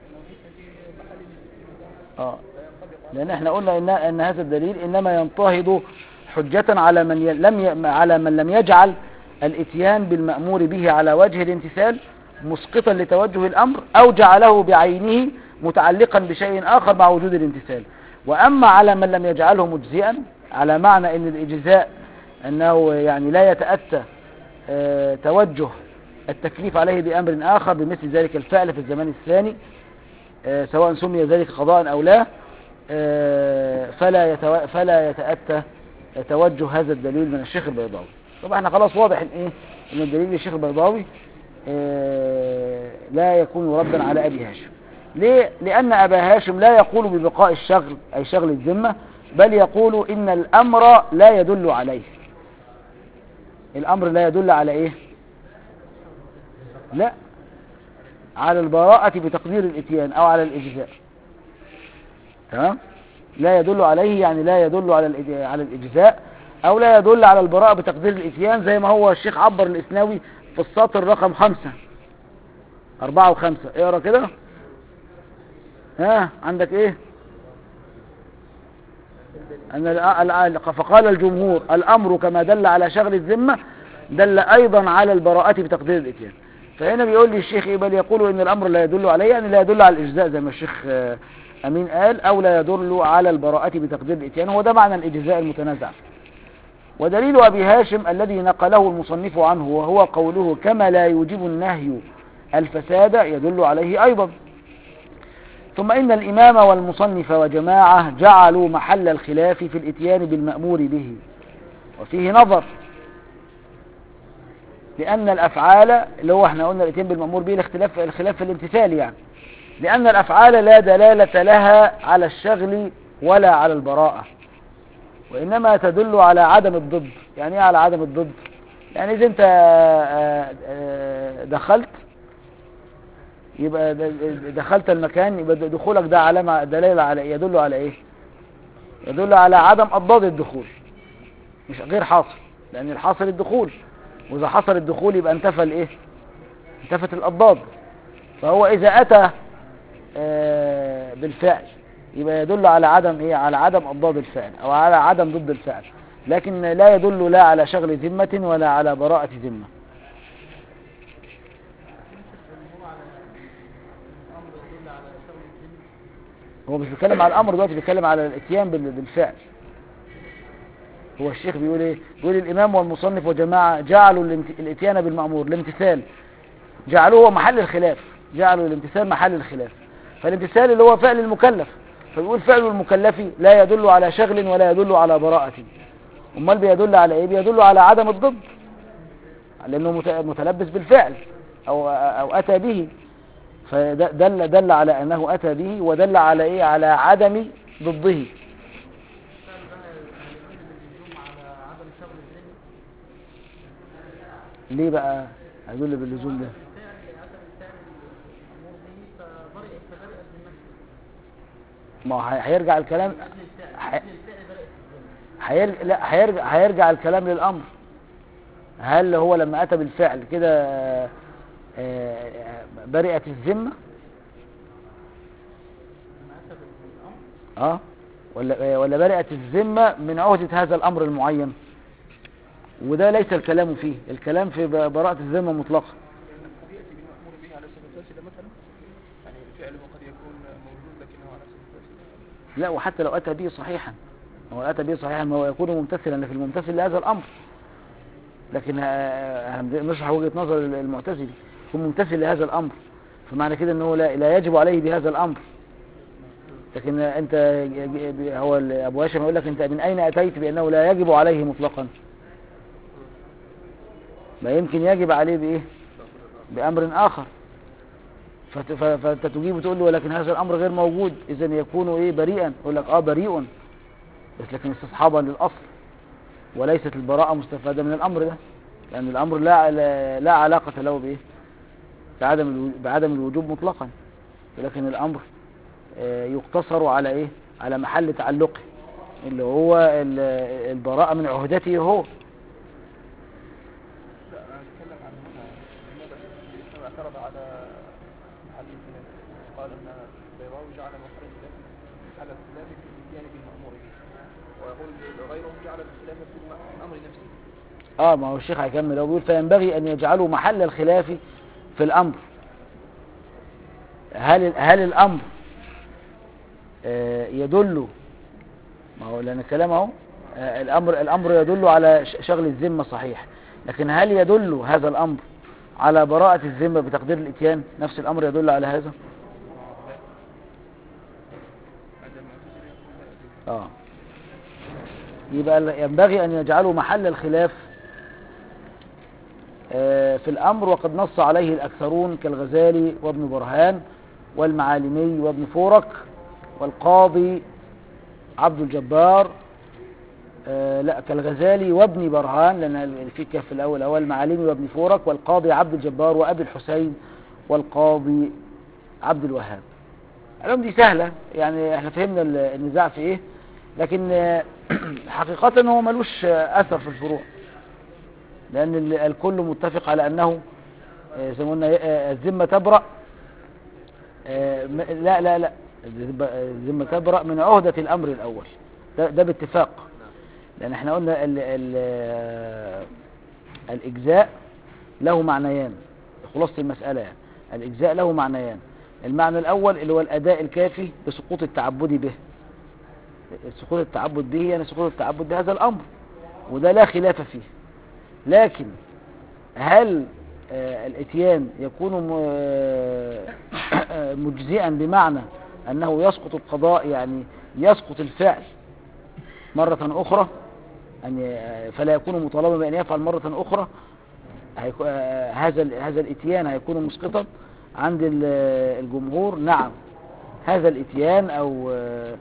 اه لان احنا قلنا ان ان هذا الدليل انما ينتهض حجة على من ي... لم ي... على من لم يجعل الاتيان بالمأمور به على وجه الامتثال مسقطا لتوجه الأمر أو جعله بعينه متعلقا بشيء آخر مع وجود الامتثال وأما على من لم يجعله مجزئا على معنى أن الإجزاء أنه يعني لا يتأتى آه، توجه التكليف عليه بأمر آخر بمثل ذلك الفعل في الزمان الثاني آه، سواء سمي ذلك قضاء أو لا آه، فلا يتو... فلا يتأتى توجه هذا الدليل من الشيخ البيضاوي طبعا احنا خلاص واضح ان ايه ان الدليل للشيخ البيضاوي آه، لا يكون ردا على ابي هاشم ليه لان ابا هاشم لا يقول ببقاء الشغل اي شغل الذمه بل يقول ان الامر لا يدل عليه الامر لا يدل على ايه لا على البراءة بتقدير الاتيان او على الاجزاء تمام لا يدل عليه يعني لا يدل على الإج- على الاجزاء او لا يدل على البراءة بتقدير الاتيان زي ما هو الشيخ عبر الاسناوي في السطر رقم خمسة اربعة وخمسة اقرا كده ها عندك ايه أن ال- ال- فقال الجمهور الأمر كما دل على شغل الذمة دل أيضا على البراءة بتقدير الإتيان فهنا بيقول لي الشيخ إيه بل يقول إن الأمر لا يدل عليه يعني لا يدل على الإجزاء زي ما الشيخ آه، أمين قال أو لا يدل على البراءة بتقدير الإتيان هو ده معنى الإجزاء المتنازع ودليل أبي هاشم الذي نقله المصنف عنه وهو قوله كما لا يوجب النهي الفساد يدل عليه أيضا ثم إن الإمام والمصنف وجماعة جعلوا محل الخلاف في الإتيان بالمأمور به وفيه نظر لأن الأفعال اللي هو احنا قلنا الإتيان بالمأمور به الاختلاف الخلاف في الامتثال يعني لأن الأفعال لا دلالة لها على الشغل ولا على البراءة وإنما تدل على عدم الضد يعني ايه على عدم الضد يعني إذا أنت آه، آه، دخلت يبقى د- دخلت المكان يبقى دخولك ده علامة دلالة على يدل على ايه يدل على عدم اضداد الدخول مش غير حاصل لان الحاصل الدخول واذا حصل الدخول يبقى انتفى الايه انتفت الاضداد فهو اذا اتى آه، بالفعل يبقى يدل على عدم ايه على عدم اضداد الفعل او على عدم ضد الفعل لكن لا يدل لا على شغل ذمة ولا على براءة ذمة هو مش بيتكلم على الامر دلوقتي بيتكلم على الاتيان بال- بالفعل هو الشيخ بيقول ايه بيقول الامام والمصنف وجماعه جعلوا الامت- الاتيان بالمامور الامتثال جعلوه هو محل الخلاف جعلوا الامتثال محل الخلاف فالامتثال اللي هو فعل المكلف فبيقول فعل المكلف لا يدل على شغل ولا يدل على براءة امال بيدل على ايه بيدل على عدم الضد لانه مت- متلبس بالفعل او او اتى به فدل دل على انه اتى به ودل على ايه على عدم ضده ليه بقى هيدل باللزوم ده ما هو هي- هيرجع الكلام هي- هيرجع لا هيرجع هيرجع الكلام للامر هل هو لما اتى بالفعل كده آه، آه، برئت الذمه اه ولا ولا برئت الذمه من عهده هذا الامر المعين وده ليس الكلام فيه الكلام في ب- براءة الذمة مطلقا قد يأتي بالمأمور به على سبيل الفاسدة مثلا يعني فعله قد يكون موجود لكنه على سبيل الفاسدة لا وحتى لو أتى به صحيحا هو أتى به صحيحا ما هو يكون ممتثلا لكن الممتثل لهذا الأمر لكن آه، نشرح وجهة نظر المعتزلي يكون ممتثل لهذا الأمر فمعنى كده أنه لا, لا يجب عليه بهذا الأمر لكن أنت هو أبو هاشم يقول لك أنت من أين أتيت بأنه لا يجب عليه مطلقا ما يمكن يجب عليه بإيه بأمر آخر فت- ف- فانت تجيب وتقول له ولكن هذا الامر غير موجود اذا يكون ايه بريئا يقول لك اه بريء بس لكن استصحابا للاصل وليست البراءه مستفاده من الامر ده لان الامر لا لا, لا علاقه له بايه بعدم الو- بعدم الوجوب مطلقا ولكن الامر آه، يقتصر على ايه على محل تعلقه اللي هو ال- البراءه من عهدته هو لا أنا أتكلم عن هنا لماذا الإسلام اعترض على محل الخلاف قال أن البيضاوي جعل محل الخلاف محل الخلاف في الإتيان بالمأمور به ويقول غيره جعل الخلاف في الم- الأمر نفسه اه ما هو الشيخ هيكمل هو بيقول فينبغي ان يجعلوا محل الخلاف في الامر هل هل الامر آه، يدل ما هو لان الكلام اهو آه، الامر الامر يدل على ش- شغل الذمه صحيح لكن هل يدل هذا الامر على براءة الذمة بتقدير الاتيان نفس الامر يدل على هذا اه يبقى ال- ينبغي ان يجعلوا محل الخلاف آه، في الامر وقد نص عليه الاكثرون كالغزالي وابن برهان والمعالمي وابن فورك والقاضي عبد الجبار آه، لا كالغزالي وابن برهان لان ال- في كف الاول اول المعالمي وابن فورك والقاضي عبد الجبار وابي الحسين والقاضي عبد الوهاب العلوم دي سهلة يعني احنا فهمنا ال- النزاع في ايه لكن آه، حقيقة هو ملوش آه، اثر في الفروع لان ال- الكل متفق على انه آه، زي ما قلنا آه، الذمة تبرأ آه، م- لا لا لا الذمة- الذمة تبرأ من عهدة الامر الاول ده, ده باتفاق لان احنا قلنا ال ال آه، الاجزاء له معنيان خلاصة المسألة يعني الاجزاء له معنيان المعنى الاول اللي هو الاداء الكافي بسقوط التعبد به سقوط التعبد به يعني سقوط التعبد بهذا الامر وده لا خلاف فيه لكن هل آه، الاتيان يكون م- آه، مجزئا بمعنى انه يسقط القضاء يعني يسقط الفعل مرة اخرى أن ي- فلا يكون مطالبا بأن يفعل مرة أخرى هيكو- آه، هذا ال- هذا الاتيان هيكون مسقطا عند ال- الجمهور نعم هذا الاتيان او آه،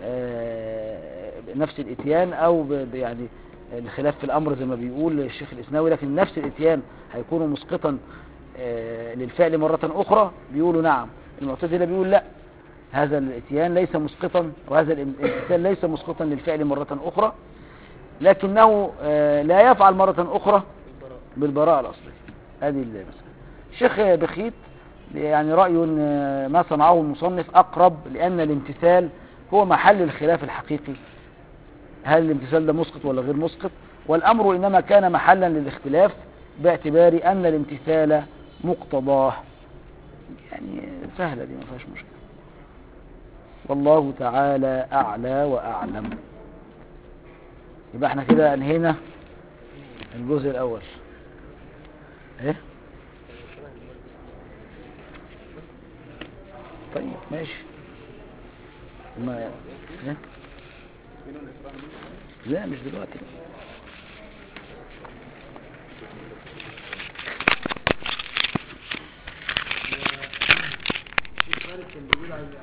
آه، نفس الاتيان او ب- ب- يعني الخلاف في الامر زي ما بيقول الشيخ الاسناوي لكن نفس الاتيان هيكون مسقطا آه، للفعل مرة اخرى بيقولوا نعم المعتزلة بيقول لا هذا الاتيان ليس مسقطا وهذا الامتثال ليس مسقطا للفعل مرة اخرى لكنه آه، لا يفعل مرة اخرى بالبراءة الأصلية هذه المسألة الشيخ بخيت يعني رأي إن ما صنعه المصنف أقرب لأن الامتثال هو محل الخلاف الحقيقي هل الامتثال ده مسقط ولا غير مسقط والأمر إنما كان محلا للاختلاف باعتبار أن الامتثال مقتضاه يعني سهلة دي ما فيهاش مشكلة والله تعالى أعلى وأعلم يبقى احنا كده انهينا الجزء الأول ايه طيب ماشي ما ايه لا مش دلوقتي كان بيقول على